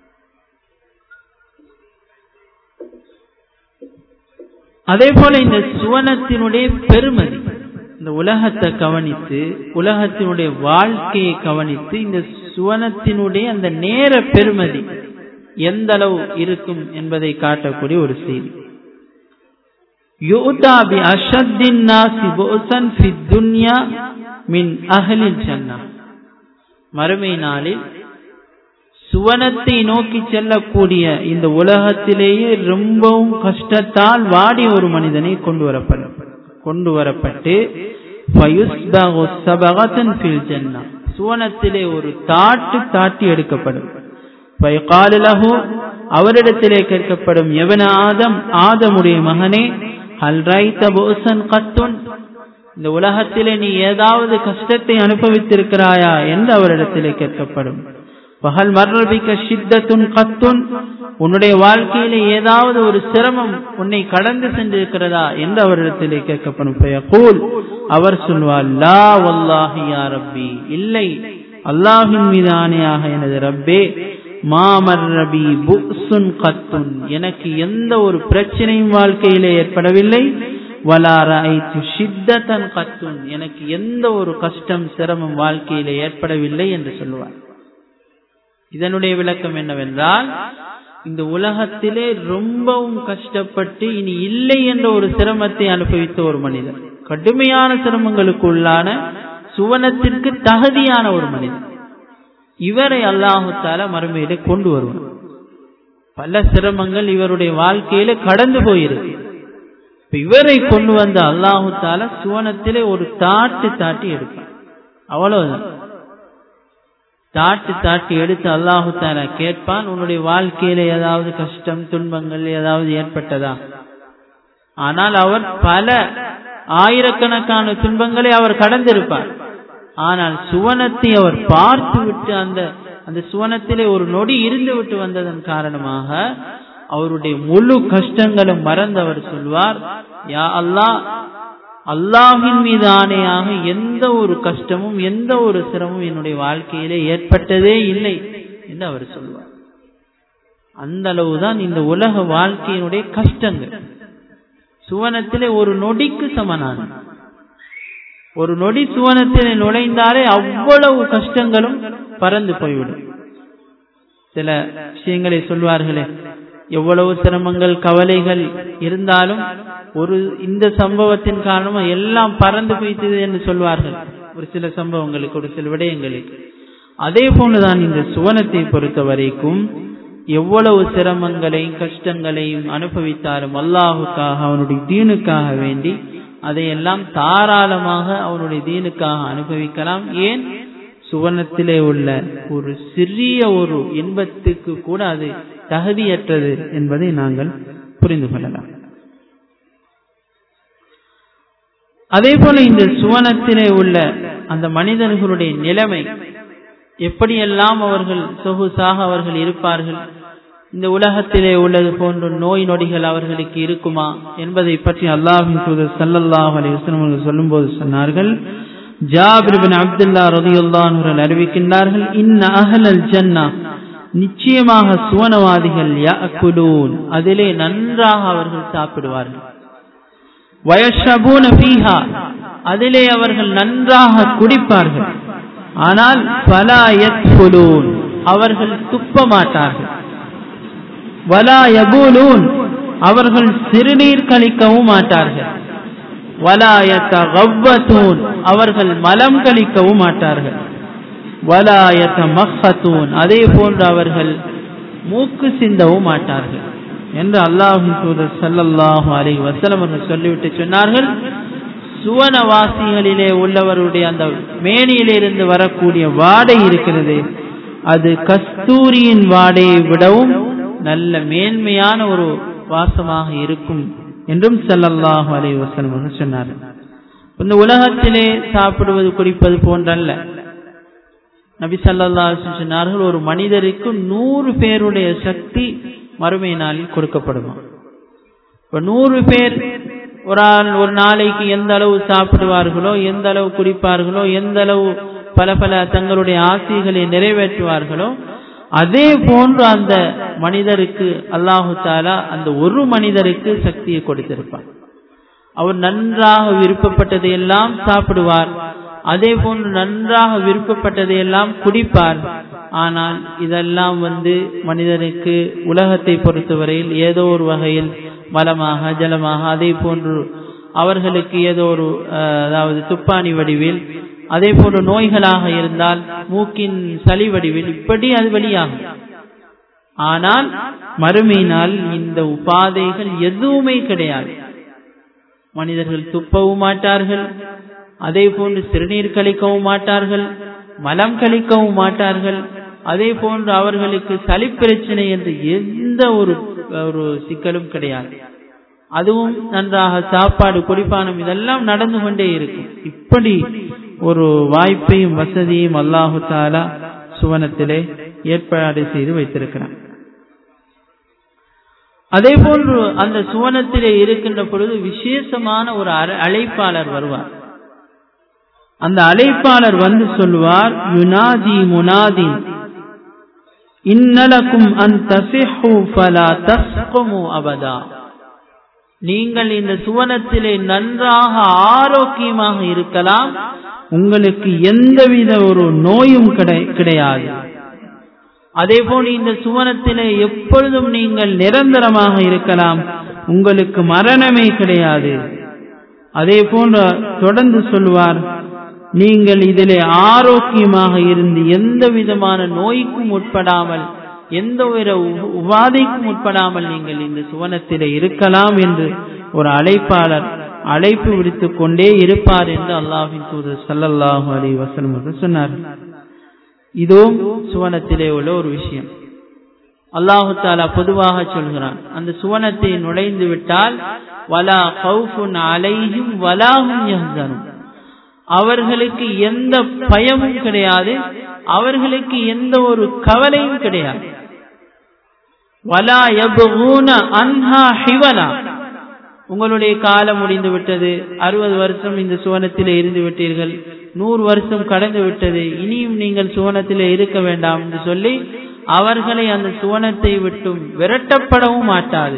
அதே போல இந்த சுவனத்தினுடைய பெருமதி இந்த உலகத்தை கவனித்து உலகத்தினுடைய வாழ்க்கையை கவனித்து இந்த சுவனத்தினுடைய அந்த நேர பெருமதி எந்த அளவு இருக்கும் என்பதை காட்டக்கூடிய ஒரு செய்தி யூதா பி அஷத்தின் நாசி போசன் ஃபி துன்யா மின் அகலில் ஜன்னா மறுமை நாளில் சுவனத்தை நோக்கி செல்லக்கூடிய இந்த உலகத்திலேயே ரொம்பவும் கஷ்டத்தால் வாடி ஒரு மனிதனை கொண்டு வரப்படும் கொண்டு வரப்பட்டு சுவனத்திலே ஒரு தாட்டு தாட்டி எடுக்கப்படும் அவரிடத்திலே கேட்கப்படும் எவன ஆதம் ஆதமுடைய மகனே ஹல் ரைத்த போசன் கத்துன் இந்த உலகத்திலே நீ ஏதாவது கஷ்டத்தை அனுபவித்திருக்கிறாயா என்று அவரிடத்திலே கேட்கப்படும் பகல் மர்ரபிக்க சித்தத்துன் கத்துன் உன்னுடைய வாழ்க்கையிலே ஏதாவது ஒரு சிரமம் உன்னை கடந்து சென்றிருக்கிறதா என்று அவரிடத்திலே கேட்கப்படும் கூல் அவர் சொல்வார் லா வல்லாஹி யா ரப்பி இல்லை அல்லாஹின் மீது ஆணையாக எனது ரப்பே மாமர் ரபி புக்சுன் கத்துன் எனக்கு எந்த ஒரு பிரச்சனையும் வாழ்க்கையிலே ஏற்படவில்லை வலாராய்த்து சித்தத்தன் கத்துன் எனக்கு எந்த ஒரு கஷ்டம் சிரமம் வாழ்க்கையிலே ஏற்படவில்லை என்று சொல்லுவார் இதனுடைய விளக்கம் என்னவென்றால் இந்த உலகத்திலே ரொம்பவும் கஷ்டப்பட்டு இனி இல்லை என்ற ஒரு சிரமத்தை அனுபவித்த ஒரு மனிதர் கடுமையான சிரமங்களுக்கு உள்ளான சுவனத்திற்கு தகுதியான ஒரு மனிதர் இவரை அல்லாஹுத்தால மறுமையிலே கொண்டு வருவார் பல சிரமங்கள் இவருடைய வாழ்க்கையில கடந்து போயிருக்கு இவரை கொண்டு வந்த அல்லாஹுத்தால சுவனத்திலே ஒரு தாட்டு தாட்டி எடுப்பார் அவ்வளவுதான் தாட்டு தாட்டி எடுத்து அல்லாஹு தாலா கேட்பான் உன்னுடைய வாழ்க்கையில ஏதாவது கஷ்டம் துன்பங்கள் ஏதாவது ஏற்பட்டதா ஆனால் அவர் பல ஆயிரக்கணக்கான துன்பங்களை அவர் கடந்திருப்பார் ஆனால் சுவனத்தை அவர் பார்த்து விட்டு அந்த அந்த சுவனத்திலே ஒரு நொடி இருந்து விட்டு வந்ததன் காரணமாக அவருடைய முழு கஷ்டங்களும் மறந்து அவர் சொல்வார் யா அல்லாஹ் அல்லாஹின் மீது ஆணையாக எந்த ஒரு கஷ்டமும் எந்த ஒரு சிரமமும் என்னுடைய வாழ்க்கையிலே ஏற்பட்டதே இல்லை என்று அவர் சொல்வார் அந்த அளவுதான் இந்த உலக வாழ்க்கையினுடைய கஷ்டங்கள் சுவனத்திலே ஒரு நொடிக்கு சமனான ஒரு நொடி சுவனத்திலே நுழைந்தாலே அவ்வளவு கஷ்டங்களும் பறந்து போய்விடும் சில விஷயங்களை சொல்வார்களே எவ்வளவு சிரமங்கள் கவலைகள் இருந்தாலும் ஒரு இந்த சம்பவத்தின் காரணமா எல்லாம் பறந்து போய்த்தது என்று சொல்வார்கள் ஒரு சில சம்பவங்களுக்கு ஒரு சில விடயங்களுக்கு அதே போன்றுதான் இந்த சுவனத்தை பொறுத்த வரைக்கும் எவ்வளவு சிரமங்களையும் கஷ்டங்களையும் அனுபவித்தாலும் அல்லாஹுக்காக அவனுடைய தீனுக்காக வேண்டி அதையெல்லாம் தாராளமாக அவனுடைய தீனுக்காக அனுபவிக்கலாம் ஏன் சுவனத்திலே உள்ள ஒரு சிறிய ஒரு இன்பத்துக்கு கூட அது தகுதியற்றது என்பதை நாங்கள் புரிந்து கொள்ளலாம் அதே போல இந்த சுவனத்திலே உள்ள அந்த மனிதர்களுடைய நிலைமை எப்படியெல்லாம் அவர்கள் சொகுசாக அவர்கள் இருப்பார்கள் இந்த உலகத்திலே உள்ளது போன்ற நோய் நொடிகள் அவர்களுக்கு இருக்குமா என்பதை பற்றி அல்லாஹின் தூதர் சல்லல்லாஹ் அலி வஸ்லம் சொல்லும் போது சொன்னார்கள் ஜாபிர் பின் அப்துல்லா ரதியுல்லான் அவர்கள் அறிவிக்கின்றார்கள் இன்ன அகலல் ஜன்னா நிச்சயமாக சுவனவாதிகள் யஅகுலூன் அதிலே நன்றாக அவர்கள் சாப்பிடுவார்கள் வயஷபூன ஃபீஹா அதிலே அவர்கள் நன்றாக குடிப்பார்கள் ஆனால் பலா யத்குலூன் அவர்கள் துப்ப மாட்டார்கள் வலா யபூலூன் அவர்கள் சிறுநீர் கழிக்கவும் மாட்டார்கள் வலா யத்தகவ்வத்தூன் அவர்கள் மலம் கழிக்கவும் மாட்டார்கள் வலா யத்தமஹத்தூன் அதே போன்று அவர்கள் மூக்கு சிந்தவும் மாட்டார்கள் என்று அல்லாஹின் தூதர் ஸல்லல்லாஹு அலைஹி வஸல்லம் அவர்கள் சொல்லிவிட்டு சொன்னார்கள் சுவனவாசிகளிலே உள்ளவருடைய அந்த மேனியிலிருந்து வரக்கூடிய வாடை இருக்கிறது அது கஸ்தூரியின் வாடையை விடவும் நல்ல மேன்மையான ஒரு வாசமாக இருக்கும் என்றும் ஸல்லல்லாஹு அலைஹி வஸல்லம் அவர்கள் சொன்னார்கள் இந்த உலகத்திலே சாப்பிடுவது குடிப்பது போன்றல்ல நபி ஸல்லல்லாஹு அலைஹி வஸல்லம் சொன்னார்கள் ஒரு மனிதருக்கு நூறு பேருடைய சக்தி மறுமை நாளில் கொடுக்கப்படுமா இப்ப நூறு பேர் ஒரு ஆள் ஒரு நாளைக்கு எந்த அளவு சாப்பிடுவார்களோ எந்த அளவு குடிப்பார்களோ எந்த அளவு பல பல தங்களுடைய ஆசைகளை நிறைவேற்றுவார்களோ அதே போன்று அந்த மனிதருக்கு அல்லாஹு தாலா அந்த ஒரு மனிதருக்கு சக்தியை கொடுத்திருப்பார் அவர் நன்றாக விருப்பப்பட்டதையெல்லாம் சாப்பிடுவார் அதே போன்று நன்றாக விருப்பப்பட்டதையெல்லாம் குடிப்பார் ஆனால் இதெல்லாம் வந்து மனிதனுக்கு உலகத்தை பொறுத்தவரையில் ஏதோ ஒரு வகையில் மலமாக ஜலமாக அதே போன்று அவர்களுக்கு ஏதோ ஒரு அதாவது துப்பாணி வடிவில் அதே போன்று நோய்களாக இருந்தால் மூக்கின் சளி வடிவில் இப்படி அது வெளியாகும் ஆனால் மறுமையினால் இந்த உபாதைகள் எதுவுமே கிடையாது மனிதர்கள் துப்பவும் மாட்டார்கள் அதே போன்று சிறுநீர் கழிக்கவும் மாட்டார்கள் மலம் கழிக்கவும் மாட்டார்கள் அதே போன்று அவர்களுக்கு சளி பிரச்சனை என்று எந்த ஒரு ஒரு சிக்கலும் கிடையாது அதுவும் நன்றாக சாப்பாடு குடிப்பானம் இதெல்லாம் நடந்து கொண்டே இருக்கும் இப்படி ஒரு வாய்ப்பையும் வசதியையும் அல்லாஹு தாலா சுவனத்திலே ஏற்பாடு செய்து வைத்திருக்கிறான் அதே போன்று அந்த சுவனத்திலே இருக்கின்ற பொழுது விசேஷமான ஒரு அழைப்பாளர் வருவார் அந்த அழைப்பாளர் வந்து சொல்வார் யுனாதி முனாதின் இன்னலக்கும் அன் தசிஹு ஃபலா தஸ்குமு அபதா நீங்கள் இந்த சுவனத்திலே நன்றாக ஆரோக்கியமாக இருக்கலாம் உங்களுக்கு எந்தவித ஒரு நோயும் கிடையாது அதே போல இந்த சுவனத்திலே எப்பொழுதும் நீங்கள் நிரந்தரமாக இருக்கலாம் உங்களுக்கு மரணமே கிடையாது அதே போன்ற தொடர்ந்து சொல்வார் நீங்கள் இதிலே ஆரோக்கியமாக இருந்து எந்த விதமான நோய்க்கும் உட்படாமல் எந்த ஒரு உபாதைக்கும் உட்படாமல் நீங்கள் இந்த சுவனத்திலே இருக்கலாம் என்று ஒரு அழைப்பாளர் அழைப்பு விடுத்துக் கொண்டே இருப்பார் என்று அல்லாஹின் தூதர் சல்லல்லாஹு அலி வசனம் சொன்னார் இதுவும் சுவனத்திலே உள்ள ஒரு விஷயம் அல்லாஹு தாலா பொதுவாக சொல்கிறான் அந்த சுவனத்தை நுழைந்து விட்டால் வலா கௌஃபுன் அலைஹிம் வலாஹும் யஹ்சனும் அவர்களுக்கு எந்த பயமும் கிடையாது அவர்களுக்கு எந்த ஒரு கவலையும் கிடையாது வலா யபூன அன்ஹா ஹிவலா உங்களுடைய காலம் முடிந்து விட்டது அறுபது வருஷம் இந்த சுவனத்திலே இருந்து விட்டீர்கள் நூறு வருஷம் கடந்து விட்டது இனியும் நீங்கள் சுவனத்திலே இருக்க வேண்டாம் என்று சொல்லி அவர்களை அந்த சுவனத்தை விட்டும் விரட்டப்படவும் மாட்டாது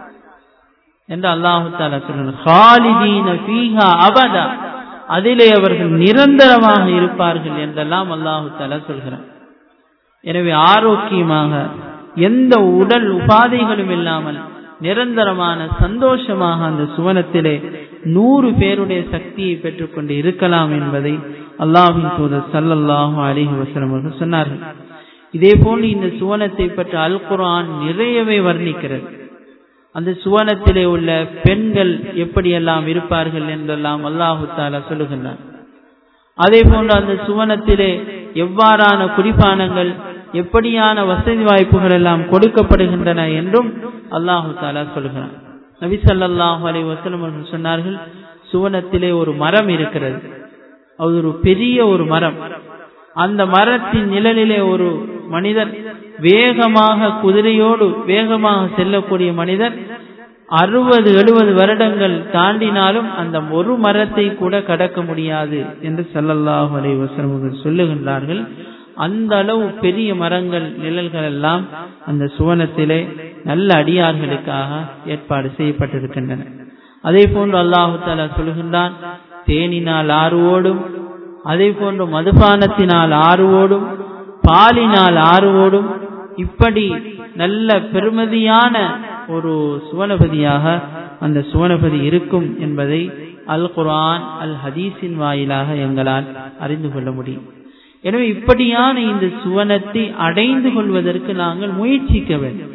என்று அல்லாஹு தாலா சொல்றான் அபதா அதிலே அவர்கள் நிரந்தரமாக இருப்பார்கள் என்றெல்லாம் அல்லாஹு தாலா சொல்கிறான் எனவே ஆரோக்கியமாக எந்த உடல் உபாதைகளும் இல்லாமல் நிரந்தரமான சந்தோஷமாக அந்த சுவனத்திலே நூறு பேருடைய சக்தியை பெற்றுக்கொண்டு இருக்கலாம் என்பதை அல்லாஹின் தூதர் சல்லல்லாஹு அலிஹி வசலம் அவர்கள் சொன்னார்கள் இதே போன்று இந்த சுவனத்தை பற்றி அல் குரான் நிறையவே வர்ணிக்கிறது அந்த சுவனத்திலே உள்ள பெண்கள் எப்படியெல்லாம் இருப்பார்கள் என்றெல்லாம் அல்லாஹு தாலா சொல்லுகின்றார் அதே போன்று அந்த சுவனத்திலே எவ்வாறான குடிப்பானங்கள் எப்படியான வசதி வாய்ப்புகள் எல்லாம் கொடுக்கப்படுகின்றன என்றும் அல்லாஹு தாலா சொல்கிறான் நபி சல்லாஹு அலை வசலம் அவர்கள் சொன்னார்கள் சுவனத்திலே ஒரு மரம் இருக்கிறது அது ஒரு பெரிய ஒரு மரம் அந்த மரத்தின் நிழலிலே ஒரு மனிதர் வேகமாக குதிரையோடு வேகமாக செல்லக்கூடிய மனிதர் அறுபது எழுபது வருடங்கள் தாண்டினாலும் அந்த ஒரு மரத்தை கூட கடக்க முடியாது என்று சல்லல்லாஹு அலை வசலம் சொல்லுகின்றார்கள் அந்த அளவு பெரிய மரங்கள் நிழல்கள் எல்லாம் அந்த சுவனத்திலே நல்ல அடியார்களுக்காக ஏற்பாடு செய்யப்பட்டிருக்கின்றன அதே போன்று அல்லாஹு தாலா சொல்கின்றான் தேனினால் ஆறு ஓடும் அதே போன்று மதுபானத்தினால் ஆறு ஓடும் பாலினால் ஆறு ஓடும் இப்படி நல்ல பெருமதியான ஒரு சுவனபதியாக அந்த சுவனபதி இருக்கும் என்பதை அல் குர்ஆன் அல் ஹதீஸின் வாயிலாக எங்களால் அறிந்து கொள்ள முடியும் எனவே இப்படியான இந்த சுவனத்தை அடைந்து கொள்வதற்கு நாங்கள் முயற்சிக்க வேண்டும்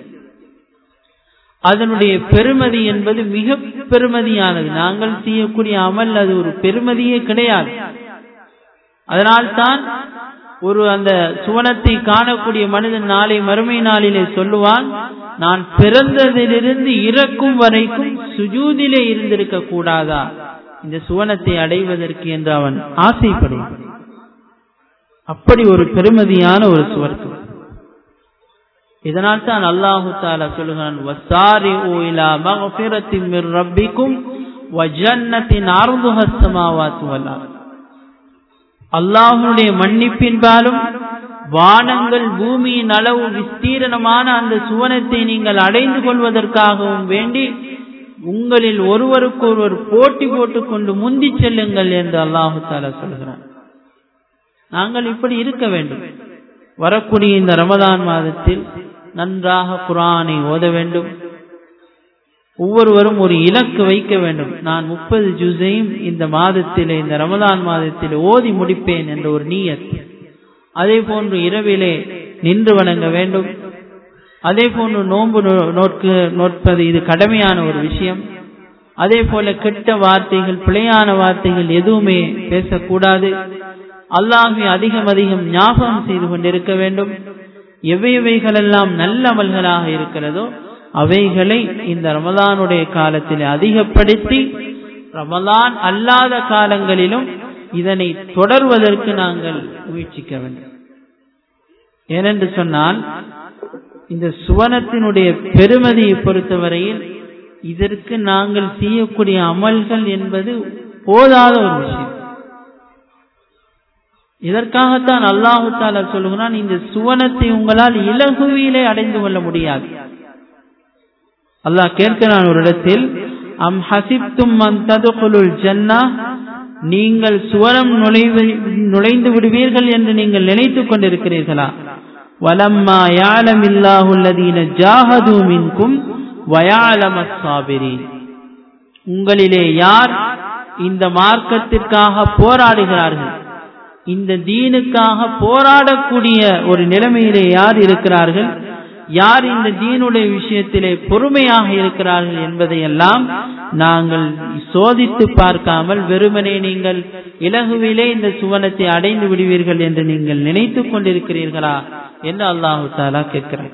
அதனுடைய பெருமதி என்பது மிக பெருமதியானது நாங்கள் செய்யக்கூடிய அமல் அது ஒரு பெருமதியே கிடையாது அதனால்தான் ஒரு அந்த சுவனத்தை காணக்கூடிய மனிதன் நாளை மறுமை நாளிலே சொல்லுவான் நான் பிறந்ததிலிருந்து இறக்கும் வரைக்கும் சுஜூதிலே இருந்திருக்க கூடாதா இந்த சுவனத்தை அடைவதற்கு என்று அவன் ஆசைப்படுவான் அப்படி ஒரு பெருமதியான ஒரு சுவர்க்கம் இதனால் தான் அல்லாஹு தாலா சொல்லுகிறான் வசாரி ஓயிலா மகபிரத்தின் மிர் ரப்பிக்கும் வஜன்னத்தின் ஆர்ந்துஹஸ்தமாவாத்து வல்லார் அல்லாஹனுடைய மன்னிப்பின்பாலும் வானங்கள் பூமியின் அளவு விஸ்தீரணமான அந்த சுவனத்தை நீங்கள் அடைந்து கொள்வதற்காகவும் வேண்டி உங்களில் ஒருவருக்கு ஒருவர் போட்டி போட்டுக்கொண்டு முந்தி செல்லுங்கள் என்று அல்லாஹு தாலா சொல்கிறான் நாங்கள் இப்படி இருக்க வேண்டும் வரக்கூடிய இந்த ரமதான் மாதத்தில் நன்றாக குரானை ஓத வேண்டும் ஒவ்வொருவரும் ஒரு இலக்கு வைக்க வேண்டும் நான் முப்பது ஜூஸையும் இந்த மாதத்திலே இந்த ரமதான் மாதத்திலே ஓதி முடிப்பேன் என்ற ஒரு நீயத் அதே போன்று இரவிலே நின்று வணங்க வேண்டும் அதே போன்று நோன்பு நோட்கு நோட்பது இது கடமையான ஒரு விஷயம் அதே போல கெட்ட வார்த்தைகள் பிழையான வார்த்தைகள் எதுவுமே பேசக்கூடாது அல்லாஹை அதிகம் அதிகம் ஞாபகம் செய்து கொண்டிருக்க வேண்டும் எவையவைகளெல்லாம் நல்ல அமல்களாக இருக்கிறதோ அவைகளை இந்த ரமலானுடைய காலத்தில் அதிகப்படுத்தி ரமலான் அல்லாத காலங்களிலும் இதனை தொடர்வதற்கு நாங்கள் முயற்சிக்க வேண்டும் ஏனென்று சொன்னால் இந்த சுவனத்தினுடைய பெருமதியை பொறுத்தவரையில் இதற்கு நாங்கள் செய்யக்கூடிய அமல்கள் என்பது போதாத ஒரு விஷயம் இதற்காகத்தான் அல்லாஹு தாலா சொல்லுகிறான் இந்த சுவனத்தை உங்களால் இலகுவியிலே அடைந்து கொள்ள முடியாது அல்லாஹ் கேட்கிறான் ஒரு இடத்தில் அம் ஹசிப்தும் ததுகுலுல் ஜன்னா நீங்கள் சுவனம் நுழைவு நுழைந்து விடுவீர்கள் என்று நீங்கள் நினைத்துக் கொண்டிருக்கிறீர்களா வலம்மா யாலமில்லாஹுல்லதீன ஜாஹது மின்கும் வயாலமஸ் சாபிரீன் உங்களிலே யார் இந்த மார்க்கத்திற்காக போராடுகிறார்கள் இந்த தீனுக்காக போராடக்கூடிய ஒரு நிலைமையிலே யார் இருக்கிறார்கள் யார் இந்த தீனுடைய விஷயத்திலே பொறுமையாக இருக்கிறார்கள் என்பதையெல்லாம் நாங்கள் சோதித்து பார்க்காமல் வெறுமனே நீங்கள் இலகுவிலே இந்த சுவனத்தை அடைந்து விடுவீர்கள் என்று நீங்கள் நினைத்துக் கொண்டிருக்கிறீர்களா என்று அல்லாஹு தாலா கேட்கிறார்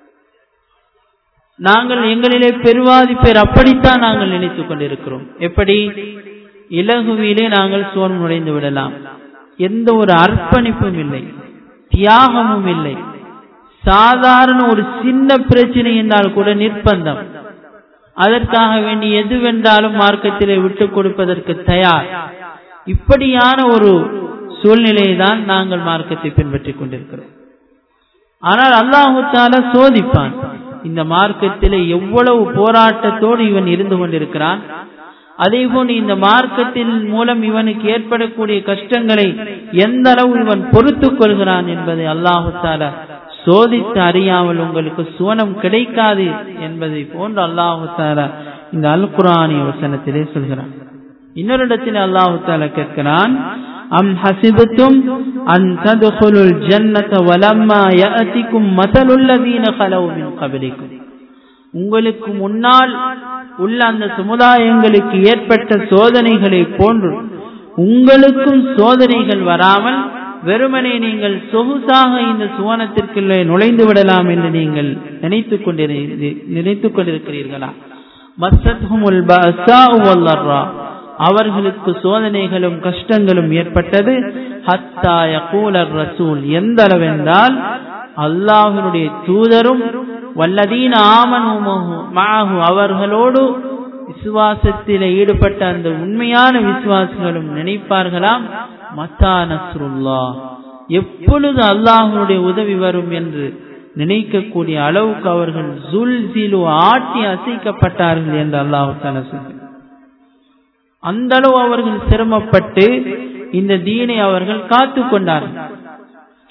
நாங்கள் எங்களிலே பெருவாதி பேர் அப்படித்தான் நாங்கள் நினைத்துக் கொண்டிருக்கிறோம் எப்படி இலகுவிலே நாங்கள் சுவனம் நுழைந்து விடலாம் எந்த ஒரு அர்ப்பணிப்பும் இல்லை தியாகமும் இல்லை சாதாரண ஒரு சின்ன பிரச்சனை என்றால் கூட நிர்பந்தம் அதற்காக வேண்டி எதுவென்றாலும் மார்க்கத்திலே விட்டுக் கொடுப்பதற்கு தயார் இப்படியான ஒரு சூழ்நிலையை தான் நாங்கள் மார்க்கத்தை பின்பற்றிக் கொண்டிருக்கிறோம் ஆனால் அல்லாஹு தால சோதிப்பான் இந்த மார்க்கத்திலே எவ்வளவு போராட்டத்தோடு இவன் இருந்து கொண்டிருக்கிறான் அதே போன்று இந்த மார்க்கத்தின் மூலம் இவனுக்கு ஏற்படக்கூடிய கஷ்டங்களை எந்த அளவு இவன் பொறுத்துக் கொள்கிறான் என்பதை அல்லாஹு தாலா சோதித்து அறியாமல் உங்களுக்கு சுவனம் கிடைக்காது என்பதை போன்று அல்லாஹு தாலா இந்த அல் குரானிய வசனத்திலே சொல்கிறான் இன்னொரு இடத்தில் அல்லாஹு தாலா கேட்கிறான் அம் ஹசிபத்தும் அன் ததுகுலுல் ஜன்னத வலம்மா யஅதிக்கும் மதலுல்லதீன கலவு மின் கபலிக்கும் உங்களுக்கு முன்னால் உள்ள அந்த சமுதாயங்களுக்கு ஏற்பட்ட சோதனைகளை போன்று உங்களுக்கும் சோதனைகள் வராமல் வெறுமனே நீங்கள் சொகுசாக இந்த சுவனத்திற்குள்ளே நுழைந்து விடலாம் என்று நீங்கள் நினைத்துக் கொண்டிரு நினைத்துக் கொண்டிருக்கிறீர்களா மஸ்தத்ஹுமுல் பஅஸாஉ வல்லர்ரா அவர்களுக்கு சோதனைகளும் கஷ்டங்களும் ஏற்பட்டது ஹத்தா யகூலர் ரசூல் எந்த அளவென்றால் அல்லாஹினுடைய தூதரும் வல்லதீன ஆமனு அவர்களோடு விசுவாசத்திலே ஈடுபட்ட அந்த உண்மையான விசுவாசிகளும் நினைப்பார்களாம் மத்தா நஸ்ருல்லா எப்பொழுது அல்லாஹனுடைய உதவி வரும் என்று நினைக்கக்கூடிய அளவுக்கு அவர்கள் ஜுல் ஜிலு ஆட்டி அசைக்கப்பட்டார்கள் என்று அல்லாஹு தாலா சொல்கிறார் அந்த அளவு அவர்கள் சிரமப்பட்டு இந்த தீனை அவர்கள் காத்து கொண்டார்கள்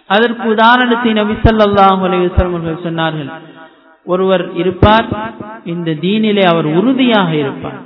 அதற்கு உதாரணத்தை நபி ஸல்லல்லாஹு அலைஹி வஸல்லம் அவர்கள் சொன்னார்கள் ஒருவர் இருப்பார் இந்த தீனிலே அவர் உறுதியாக இருப்பார்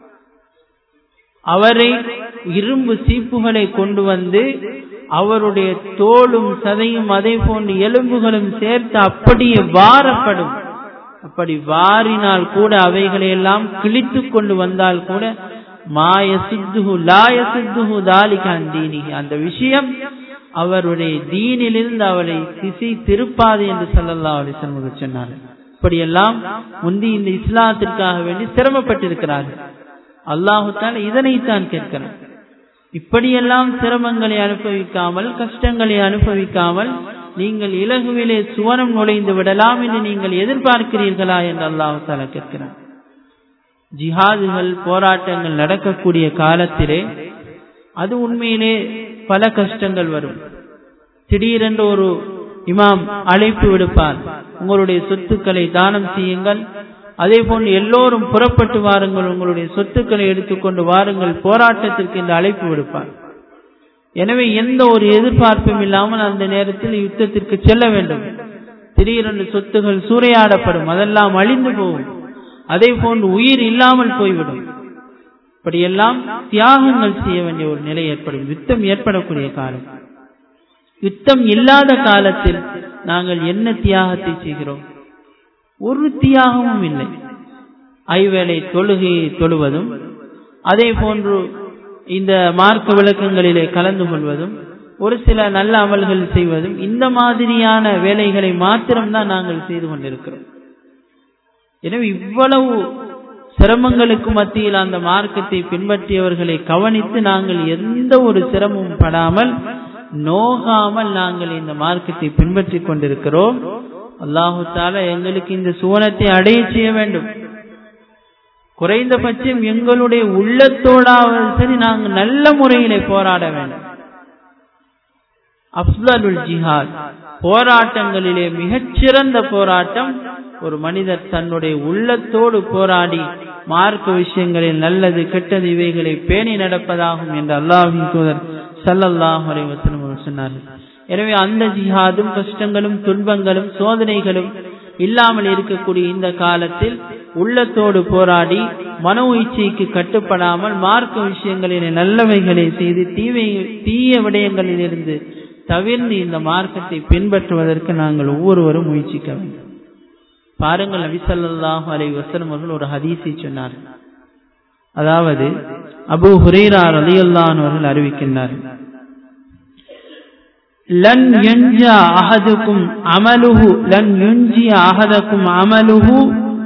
அவரை இரும்பு சீப்புகளை கொண்டு வந்து அவருடைய தோளும் சதையும் அதே போன்று எலும்புகளும் சேர்த்து அப்படியே வாரப்படும் அப்படி வாரினால் கூட அவைகளை எல்லாம் கிழித்து கொண்டு வந்தால் கூட மாய சித்துஹு லாய சித்துஹு தாலிகான் தீனி அந்த விஷயம் அவருடைய தீனிலிருந்து அவரை திசை திருப்பாது என்று சொல்லல்லா அலிசன் சொன்னார்கள் இப்படியெல்லாம் முந்தி இந்த இஸ்லாத்திற்காக வேண்டி சிரமப்பட்டிருக்கிறார்கள் அல்லாஹு தான் இதனைத்தான் கேட்கிறார் இப்படியெல்லாம் சிரமங்களை அனுபவிக்காமல் கஷ்டங்களை அனுபவிக்காமல் நீங்கள் இலகுவிலே சுவனம் நுழைந்து விடலாம் என்று நீங்கள் எதிர்பார்க்கிறீர்களா என்று அல்லாஹு தாலா கேட்கிறார் ஜிஹாதுகள் போராட்டங்கள் நடக்கக்கூடிய காலத்திலே அது உண்மையிலே பல கஷ்டங்கள் வரும் திடீரென்று ஒரு இமாம் அழைப்பு விடுப்பார் உங்களுடைய சொத்துக்களை தானம் செய்யுங்கள் அதே போன்று எல்லோரும் புறப்பட்டு வாருங்கள் உங்களுடைய சொத்துக்களை எடுத்துக்கொண்டு வாருங்கள் போராட்டத்திற்கு இந்த அழைப்பு விடுப்பார் எனவே எந்த ஒரு எதிர்பார்ப்பும் இல்லாமல் அந்த நேரத்தில் யுத்தத்திற்கு செல்ல வேண்டும் திடீரென்று சொத்துகள் சூறையாடப்படும் அதெல்லாம் அழிந்து போகும் அதே போன்று உயிர் இல்லாமல் போய்விடும் இப்படியெல்லாம் தியாகங்கள் செய்ய வேண்டிய ஒரு நிலை ஏற்படும் யுத்தம் ஏற்படக்கூடிய காலம் யுத்தம் இல்லாத காலத்தில் நாங்கள் என்ன தியாகத்தை செய்கிறோம் ஒரு தியாகமும் இல்லை ஐவேளை தொழுகையை தொழுவதும் அதே போன்று இந்த மார்க்க விளக்கங்களிலே கலந்து கொள்வதும் ஒரு சில நல்ல அமல்கள் செய்வதும் இந்த மாதிரியான வேலைகளை மாத்திரம்தான் நாங்கள் செய்து கொண்டிருக்கிறோம் எனவே இவ்வளவு சிரமங்களுக்கு மத்தியில் அந்த மார்க்கத்தை பின்பற்றியவர்களை கவனித்து நாங்கள் எந்த ஒரு சிரமமும் படாமல் நோகாமல் நாங்கள் இந்த மார்க்கத்தை பின்பற்றி கொண்டிருக்கிறோம் அல்லாஹு தாலா எங்களுக்கு இந்த சுவனத்தை அடைய செய்ய வேண்டும் குறைந்தபட்சம் எங்களுடைய உள்ளத்தோடாவது சரி நாங்கள் நல்ல முறையிலே போராட வேண்டும் அப்சலுல் ஜிஹாத் போராட்டங்களிலே மிகச்சிறந்த போராட்டம் ஒரு மனிதர் தன்னுடைய உள்ளத்தோடு போராடி மார்க்க விஷயங்களில் நல்லது கெட்டது இவைகளை பேணி நடப்பதாகும் என்று அல்லாஹின் தூதர் சல்லல்லாஹ் அலைவசனம் சொன்னார்கள் எனவே அந்த ஜிஹாதும் கஷ்டங்களும் துன்பங்களும் சோதனைகளும் இல்லாமல் இருக்கக்கூடிய இந்த காலத்தில் உள்ளத்தோடு போராடி மனோ இச்சைக்கு கட்டுப்படாமல் மார்க்க விஷயங்களில் நல்லவைகளை செய்து தீவை தீய விடயங்களில் இருந்து தவிர்ந்து இந்த மார்க்கத்தை பின்பற்றுவதற்கு நாங்கள் ஒவ்வொருவரும் முயற்சிக்க வேண்டும் பாருங்கள் நபிசல்லாஹு அலை வசலம் அவர்கள் ஒரு ஹதீஸை சொன்னார் அதாவது அபு ஹுரேரார் அலியுல்லான் அவர்கள் அறிவிக்கின்றார்கள் லன் யுஞ்சா அஹதுக்கும் அமலுஹு லன் யுஞ்சி அஹதக்கும் அமலுஹு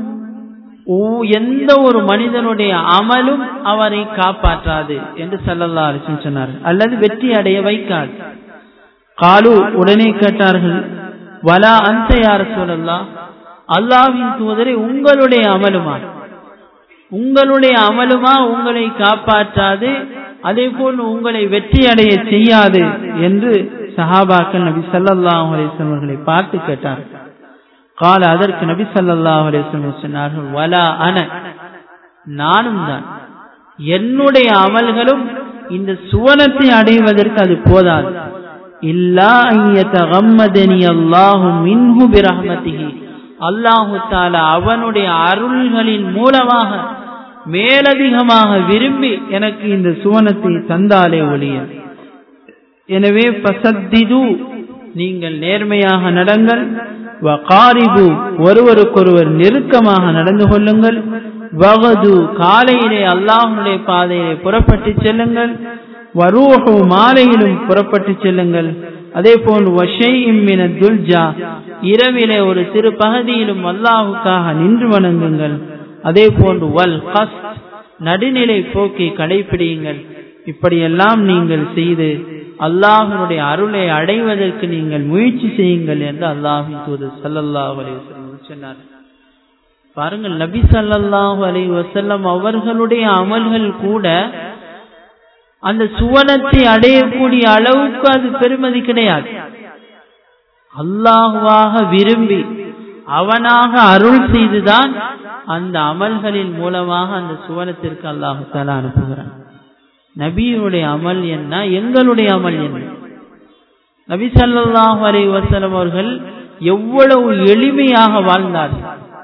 எந்த ஒரு மனிதனுடைய அமலும் அவரை காப்பாற்றாது என்று சல்லல்லா அலிசன் சொன்னார் அல்லது வெற்றி அடைய வைக்காது காலு உடனே கேட்டார்கள் வலா அந்த யார சொல்லலாம் அல்லாவின் தூதரை உங்களுடைய அமலுமா உங்களுடைய அமலுமா உங்களை காப்பாற்றாது அதே போல் உங்களை வெற்றி அடைய செய்யாது என்று சஹாபாக்கள் நபி சல்லாஹ் அலிஸ்லாம் அவர்களை பார்த்து கேட்டார் கால அதற்கு நபி சல்லாஹ் அலிஸ்லாம் சொன்னார்கள் வலா அன நானும் தான் என்னுடைய அமல்களும் இந்த சுவனத்தை அடைவதற்கு அது போதாது இல்லா ஐயத்தகம்மதனி அல்லாஹு மின்ஹு பிரஹமதிஹி அல்லாஹு தாலா அவனுடைய அருள்களின் மூலமாக மேலதிகமாக விரும்பி எனக்கு இந்த சுவனத்தை தந்தாலே ஒளிய எனவே பசத்திது நீங்கள் நேர்மையாக நடங்கள் வகாரிபு ஒருவருக்கொருவர் நெருக்கமாக நடந்து கொள்ளுங்கள் வகது காலையிலே அல்லாஹனுடைய பாதையிலே புறப்பட்டு செல்லுங்கள் வரூஹு மாலையிலும் புறப்பட்டு செல்லுங்கள் அதே போன்று வஷை இம்மின துல்ஜா இரவிலே ஒரு சிறு பகுதியிலும் அல்லாஹுக்காக நின்று வணங்குங்கள் அதே போன்று வல் கஸ் நடுநிலை போக்கை கடைபிடியுங்கள் இப்படியெல்லாம் நீங்கள் செய்து அல்லாஹனுடைய அருளை அடைவதற்கு நீங்கள் முயற்சி செய்யுங்கள் என்று அல்லாஹின் தூதர் சல்லல்லாஹு அலி வசல்லம் சொன்னார் பாருங்கள் நபி சல்லல்லாஹு அலி வசல்லம் அவர்களுடைய அமல்கள் கூட அந்த சுவனத்தை அடையக்கூடிய அளவுக்கு அது பெருமதி கிடையாது அல்லாஹுவாக விரும்பி அவனாக அருள் செய்துதான் அந்த அமல்களின் மூலமாக அந்த சுவனத்திற்கு அல்லாஹு தாலா அனுப்புகிறான் நபியுடைய அமல் என்ன எங்களுடைய அமல் என்ன நபி ஸல்லல்லாஹு அலைஹி வஸல்லம் அவர்கள் எவ்வளவு எளிமையாக வாழ்ந்தார்கள்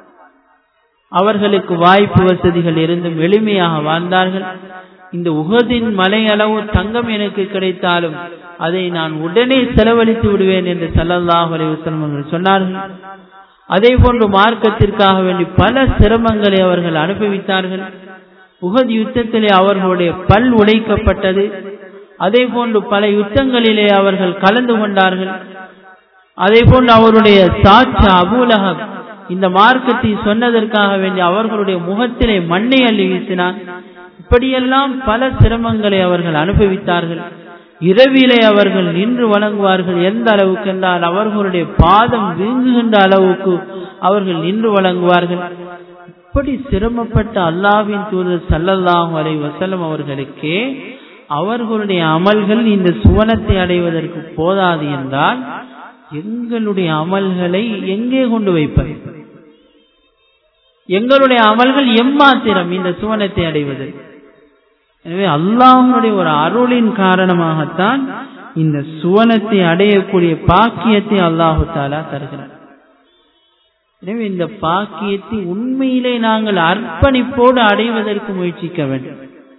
அவர்களுக்கு வாய்ப்பு வசதிகள் இருந்தும் எளிமையாக வாழ்ந்தார்கள் இந்த உகதின் மலை அளவு தங்கம் எனக்கு கிடைத்தாலும் அதை நான் உடனே செலவழித்து விடுவேன் என்று ஸல்லல்லாஹு அலைஹி வஸல்லம் அவர்கள் சொன்னார்கள் அதே போன்று மார்க்கத்திற்காக வேண்டி பல சிரமங்களை அவர்கள் அனுபவித்தார்கள் உகது யுத்தத்திலே அவர்களுடைய பல் உடைக்கப்பட்டது அதே போன்று பல யுத்தங்களிலே அவர்கள் கலந்து கொண்டார்கள் அதே போன்று அவருடைய சாட்சா அபூலகம் இந்த மார்க்கத்தை சொன்னதற்காக வேண்டி அவர்களுடைய முகத்திலே மண்ணை அள்ளி வீசினான் இப்படியெல்லாம் பல சிரமங்களை அவர்கள் அனுபவித்தார்கள் இரவிலே அவர்கள் நின்று வழங்குவார்கள் எந்த அளவுக்கு என்றால் அவர்களுடைய பாதம் வீங்குகின்ற அளவுக்கு அவர்கள் நின்று வழங்குவார்கள் இப்படி சிரமப்பட்ட அல்லாவின் தூதர் சல்லல்லாஹு அலைஹி வஸல்லம் அவர்களுக்கே அவர்களுடைய அமல்கள் இந்த சுவனத்தை அடைவதற்கு போதாது என்றால் எங்களுடைய அமல்களை எங்கே கொண்டு வைப்பது எங்களுடைய அமல்கள் எம்மாத்திரம் இந்த சுவனத்தை அடைவது எனவே அல்லாஹனுடைய ஒரு அருளின் காரணமாகத்தான் இந்த சுவனத்தை அடையக்கூடிய பாக்கியத்தை அல்லாஹு தாலா தருகிறார் எனவே இந்த பாக்கியத்தை உண்மையிலே நாங்கள் அர்ப்பணிப்போடு அடைவதற்கு முயற்சிக்க வேண்டும்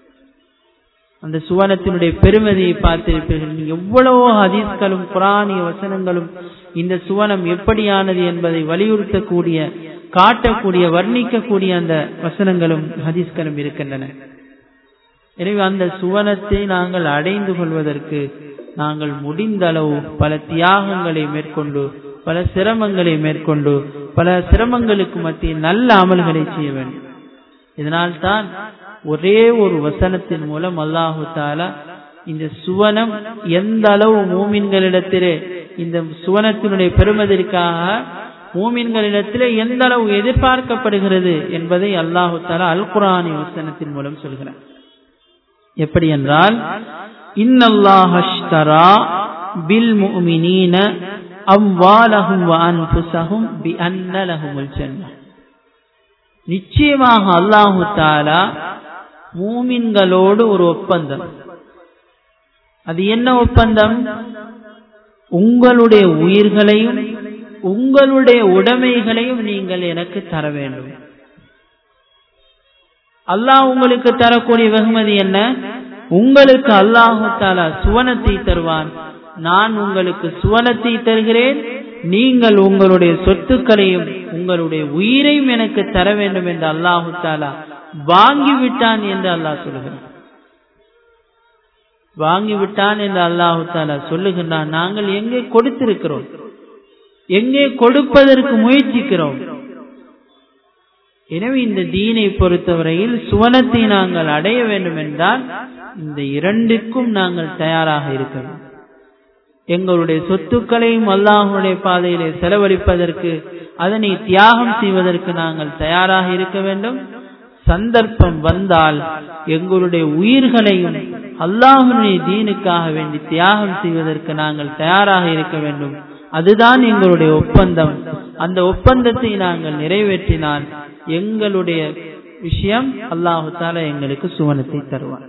அந்த சுவனத்தினுடைய பெருமதியை பார்த்திருப்பீர்கள் எவ்வளவோ ஹதீஸ்களும் குரானிய வசனங்களும் இந்த சுவனம் எப்படியானது என்பதை வலியுறுத்தக்கூடிய காட்டக்கூடிய வர்ணிக்கக்கூடிய அந்த வசனங்களும் ஹதீஸ்களும் இருக்கின்றன எனவே அந்த சுவனத்தை நாங்கள் அடைந்து கொள்வதற்கு நாங்கள் முடிந்த அளவு பல தியாகங்களை மேற்கொண்டு பல சிரமங்களை மேற்கொண்டு பல சிரமங்களுக்கு மத்தியில் நல்ல அமல்களை செய்ய வேண்டும் இதனால்தான் ஒரே ஒரு வசனத்தின் மூலம் அல்லாஹு தாலா இந்த சுவனம் எந்த அளவு மூமின்களிடத்திலே இந்த சுவனத்தினுடைய பெருமதிற்காக மூமின்களிடத்திலே எந்த அளவு எதிர்பார்க்கப்படுகிறது என்பதை அல்லாஹு தாலா அல் குரானி வசனத்தின் மூலம் சொல்கிறார் எப்படி என்றால் இன்னல்லாஹஷ்தரா பில் முஃமினீன அம்வாலஹும் வ அன்ஃபுஸஹும் பி அன்ன லஹுமுல் ஜன்னah நிச்சயமாக அல்லாஹு தாலா மூமின்களோடு ஒரு ஒப்பந்தம் அது என்ன ஒப்பந்தம் உங்களுடைய உயிர்களையும் உங்களுடைய உடைமைகளையும் நீங்கள் எனக்கு தர வேண்டும் அல்லாஹ் உங்களுக்கு தரக்கூடிய வெகுமதி என்ன உங்களுக்கு அல்லாஹு தாலா சுவனத்தை தருவான் நான் உங்களுக்கு சுவனத்தை தருகிறேன் நீங்கள் உங்களுடைய சொத்துக்களையும் உங்களுடைய உயிரையும் எனக்கு தர வேண்டும் என்று அல்லாஹு தாலா வாங்கிவிட்டான் என்று அல்லாஹ் சொல்லுகிறான் வாங்கிவிட்டான் என்று அல்லாஹு தாலா சொல்லுகின்றான் நாங்கள் எங்கே கொடுத்திருக்கிறோம் எங்கே கொடுப்பதற்கு முயற்சிக்கிறோம் எனவே இந்த தீனை பொறுத்தவரையில் சுவனத்தை நாங்கள் அடைய வேண்டும் என்றால் இந்த இரண்டுக்கும் நாங்கள் தயாராக இருக்க வேண்டும் எங்களுடைய சொத்துக்களையும் அல்லாஹுடைய பாதையிலே செலவழிப்பதற்கு அதனை தியாகம் செய்வதற்கு நாங்கள் தயாராக இருக்க வேண்டும் சந்தர்ப்பம் வந்தால் எங்களுடைய உயிர்களையும் அல்லாஹுடைய தீனுக்காக வேண்டி தியாகம் செய்வதற்கு நாங்கள் தயாராக இருக்க வேண்டும் அதுதான் எங்களுடைய ஒப்பந்தம் அந்த ஒப்பந்தத்தை நாங்கள் நிறைவேற்றினால் எங்களுடைய விஷயம் அல்லாஹு தாலா எங்களுக்கு சுவனத்தை தருவார்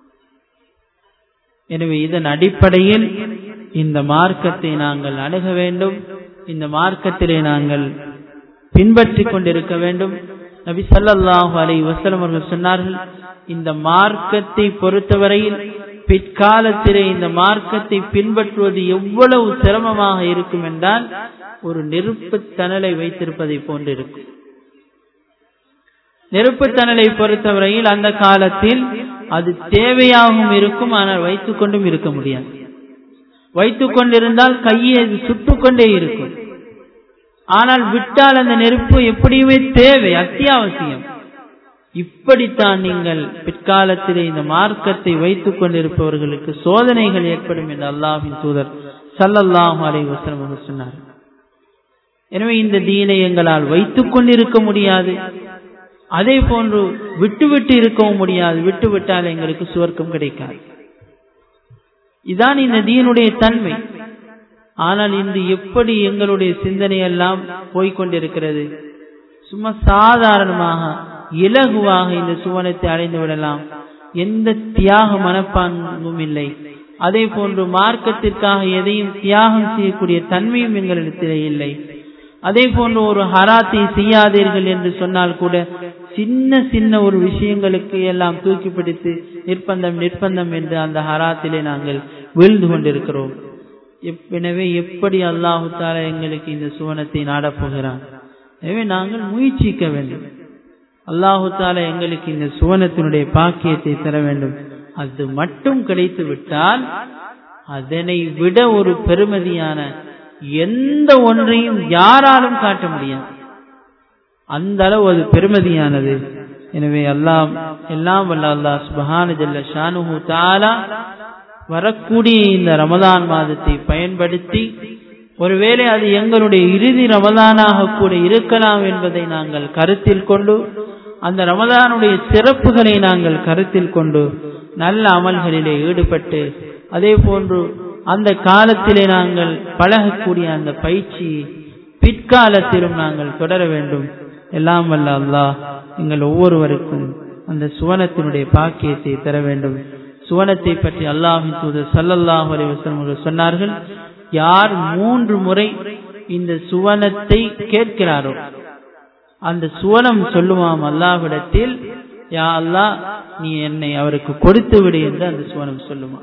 எனவே இதன் அடிப்படையில் இந்த மார்க்கத்தை நாங்கள் அணுக வேண்டும் இந்த மார்க்கத்திலே நாங்கள் பின்பற்றி கொண்டிருக்க வேண்டும் நபி சல்லாஹூ அலை வசலம் அவர்கள் சொன்னார்கள் இந்த மார்க்கத்தை பொறுத்தவரையில் பிற்காலத்திலே இந்த மார்க்கத்தை பின்பற்றுவது எவ்வளவு சிரமமாக இருக்கும் என்றால் ஒரு நெருப்பு தணலை வைத்திருப்பதை போன்று இருக்கும் நெருப்பு தணலை பொறுத்தவரையில் அந்த காலத்தில் அது தேவையாகவும் இருக்கும் ஆனால் வைத்துக் கொண்டும் இருக்க முடியாது வைத்துக் கொண்டிருந்தால் கையை அது சுட்டுக்கொண்டே இருக்கும் ஆனால் விட்டால் அந்த நெருப்பு எப்படியுமே தேவை அத்தியாவசியம் இப்படித்தான் நீங்கள் பிற்காலத்திலே இந்த மார்க்கத்தை வைத்துக் கொண்டிருப்பவர்களுக்கு சோதனைகள் ஏற்படும் என்று அல்லாஹின் தூதர் சல்லல்லாஹு அலை வசனம் சொன்னார் எனவே இந்த தீனை எங்களால் வைத்துக் கொண்டிருக்க முடியாது அதே போன்று விட்டு விட்டு இருக்கவும் முடியாது விட்டு விட்டால் எங்களுக்கு சுவர்க்கம் கிடைக்காது இதான் இந்த தீனுடைய தன்மை ஆனால் இன்று எப்படி எங்களுடைய சிந்தனை எல்லாம் போய்கொண்டிருக்கிறது சும்மா சாதாரணமாக இலகுவாக இந்த சுவனத்தை அடைந்து விடலாம் எந்த தியாக மனப்பான்மும் இல்லை அதே போன்று மார்க்கத்திற்காக எதையும் தியாகம் செய்யக்கூடிய தன்மையும் எங்களிடத்திலே இல்லை அதே போன்று ஒரு ஹராத்தை செய்யாதீர்கள் என்று சொன்னால் கூட சின்ன சின்ன ஒரு விஷயங்களுக்கு எல்லாம் தூக்கி பிடித்து நிர்பந்தம் நிர்பந்தம் என்று அந்த ஹராத்திலே நாங்கள் வீழ்ந்து கொண்டிருக்கிறோம் எனவே எப்படி அல்லாஹு தாலா எங்களுக்கு இந்த சுவனத்தை நாடப்போகிறான் எனவே நாங்கள் முயற்சிக்க வேண்டும் அல்லாஹு தாலா எங்களுக்கு இந்த சுவனத்தினுடைய பாக்கியத்தை தர வேண்டும் அது மட்டும் கிடைத்து விட்டால் அதனை விட ஒரு பெருமதியான எந்த ஒன்றையும் யாராலும் காட்ட முடியாது அந்த அளவு அது பெருமதியானது எனவே எல்லாம் எல்லாம் வல்ல அல்லாஹ் சுபஹான ஜல்ல ஷானுஹு தாலா வரக்கூடிய இந்த ரமதான் மாதத்தை பயன்படுத்தி ஒருவேளை அது எங்களுடைய இறுதி ரமதானாக கூட இருக்கலாம் என்பதை நாங்கள் கருத்தில் கொண்டு அந்த ரமதானுடைய சிறப்புகளை நாங்கள் கருத்தில் கொண்டு நல்ல அமல்களிலே ஈடுபட்டு அதே போன்று அந்த காலத்திலே நாங்கள் பழகக்கூடிய அந்த பயிற்சியை பிற்காலத்திலும் நாங்கள் தொடர வேண்டும் எல்லாம் வல்ல அல்லாஹ் எங்கள் ஒவ்வொருவருக்கும் அந்த சுவனத்தினுடைய பாக்கியத்தை தர வேண்டும் சுவனத்தை பற்றி அல்லாஹின் தூதர் சல்லல்லாஹு அலைஹி வஸல்லம் சொன்னார்கள் யார் மூன்று முறை இந்த சுவனத்தை கேட்கிறாரோ அந்த சுவனம் சொல்லுவாம் அல்லாஹ்விடத்தில் யா அல்லாஹ் நீ என்னை அவருக்கு கொடுத்து விடு என்று அந்த சுவனம் சொல்லுமா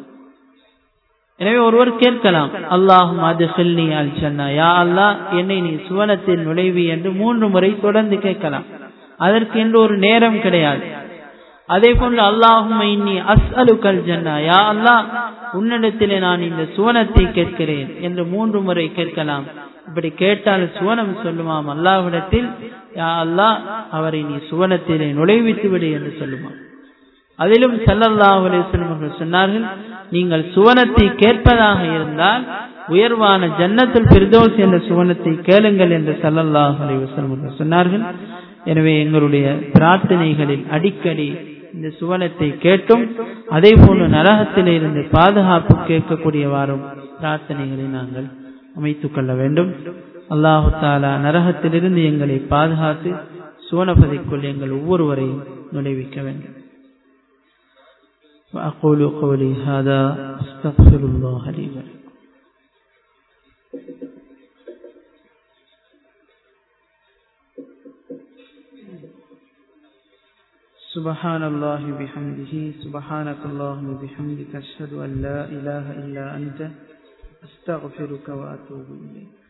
எனவே ஒருவர் கேட்கலாம் அல்லாஹும் அது சொல்லி அல் சொன்னா யா அல்லாஹ் என்னை நீ சுவனத்தில் நுழைவி என்று மூன்று முறை தொடர்ந்து கேட்கலாம் அதற்கு என்று ஒரு நேரம் கிடையாது அதே போன்று அல்லாஹும் இன்னி அஸ்அலுக்கல் ஜன்னா யா அல்லாஹ் உன்னிடத்திலே நான் இந்த சுவனத்தை கேட்கிறேன் என்று மூன்று முறை கேட்கலாம் இப்படி கேட்டால் சுவனம் சொல்லுமாம் அல்லாஹ்விடத்தில் யா அல்லாஹ் அவரை நீ சுவனத்திலே நுழைவித்து விடு என்று சொல்லுமாம் அதிலும் சல்லல்லாஹு அலைஹி வஸல்லம் சொன்னார்கள் நீங்கள் சுவனத்தை கேட்பதாக இருந்தால் உயர்வான ஜன்னத்துல் பிர்தோஸ் என்ற சுவனத்தை கேளுங்கள் என்று சல்லல்லாஹு அலைஹி வஸல்லம் சொன்னார்கள் எனவே எங்களுடைய பிரார்த்தனைகளில் அடிக்கடி இந்த சுவனத்தை கேட்டும் அதே போன்று நரகத்திலே இருந்து பாதுகாப்பு கேட்கக்கூடியவாறும் பிரார்த்தனைகளை நாங்கள் அமைத்துக் கொள்ள வேண்டும் அல்லாஹு தாலா நரகத்திலிருந்து எங்களை பாதுகாத்து சுவனபதிக்குள் எங்கள் ஒவ்வொருவரையும் நுழைவிக்க வேண்டும் وأقول قولي هذا أستغفر الله لي ولكم سبحان الله بحمده سبحانك اللهم بحمدك أشهد أن لا إله إلا أنت أستغفرك وأتوب إليك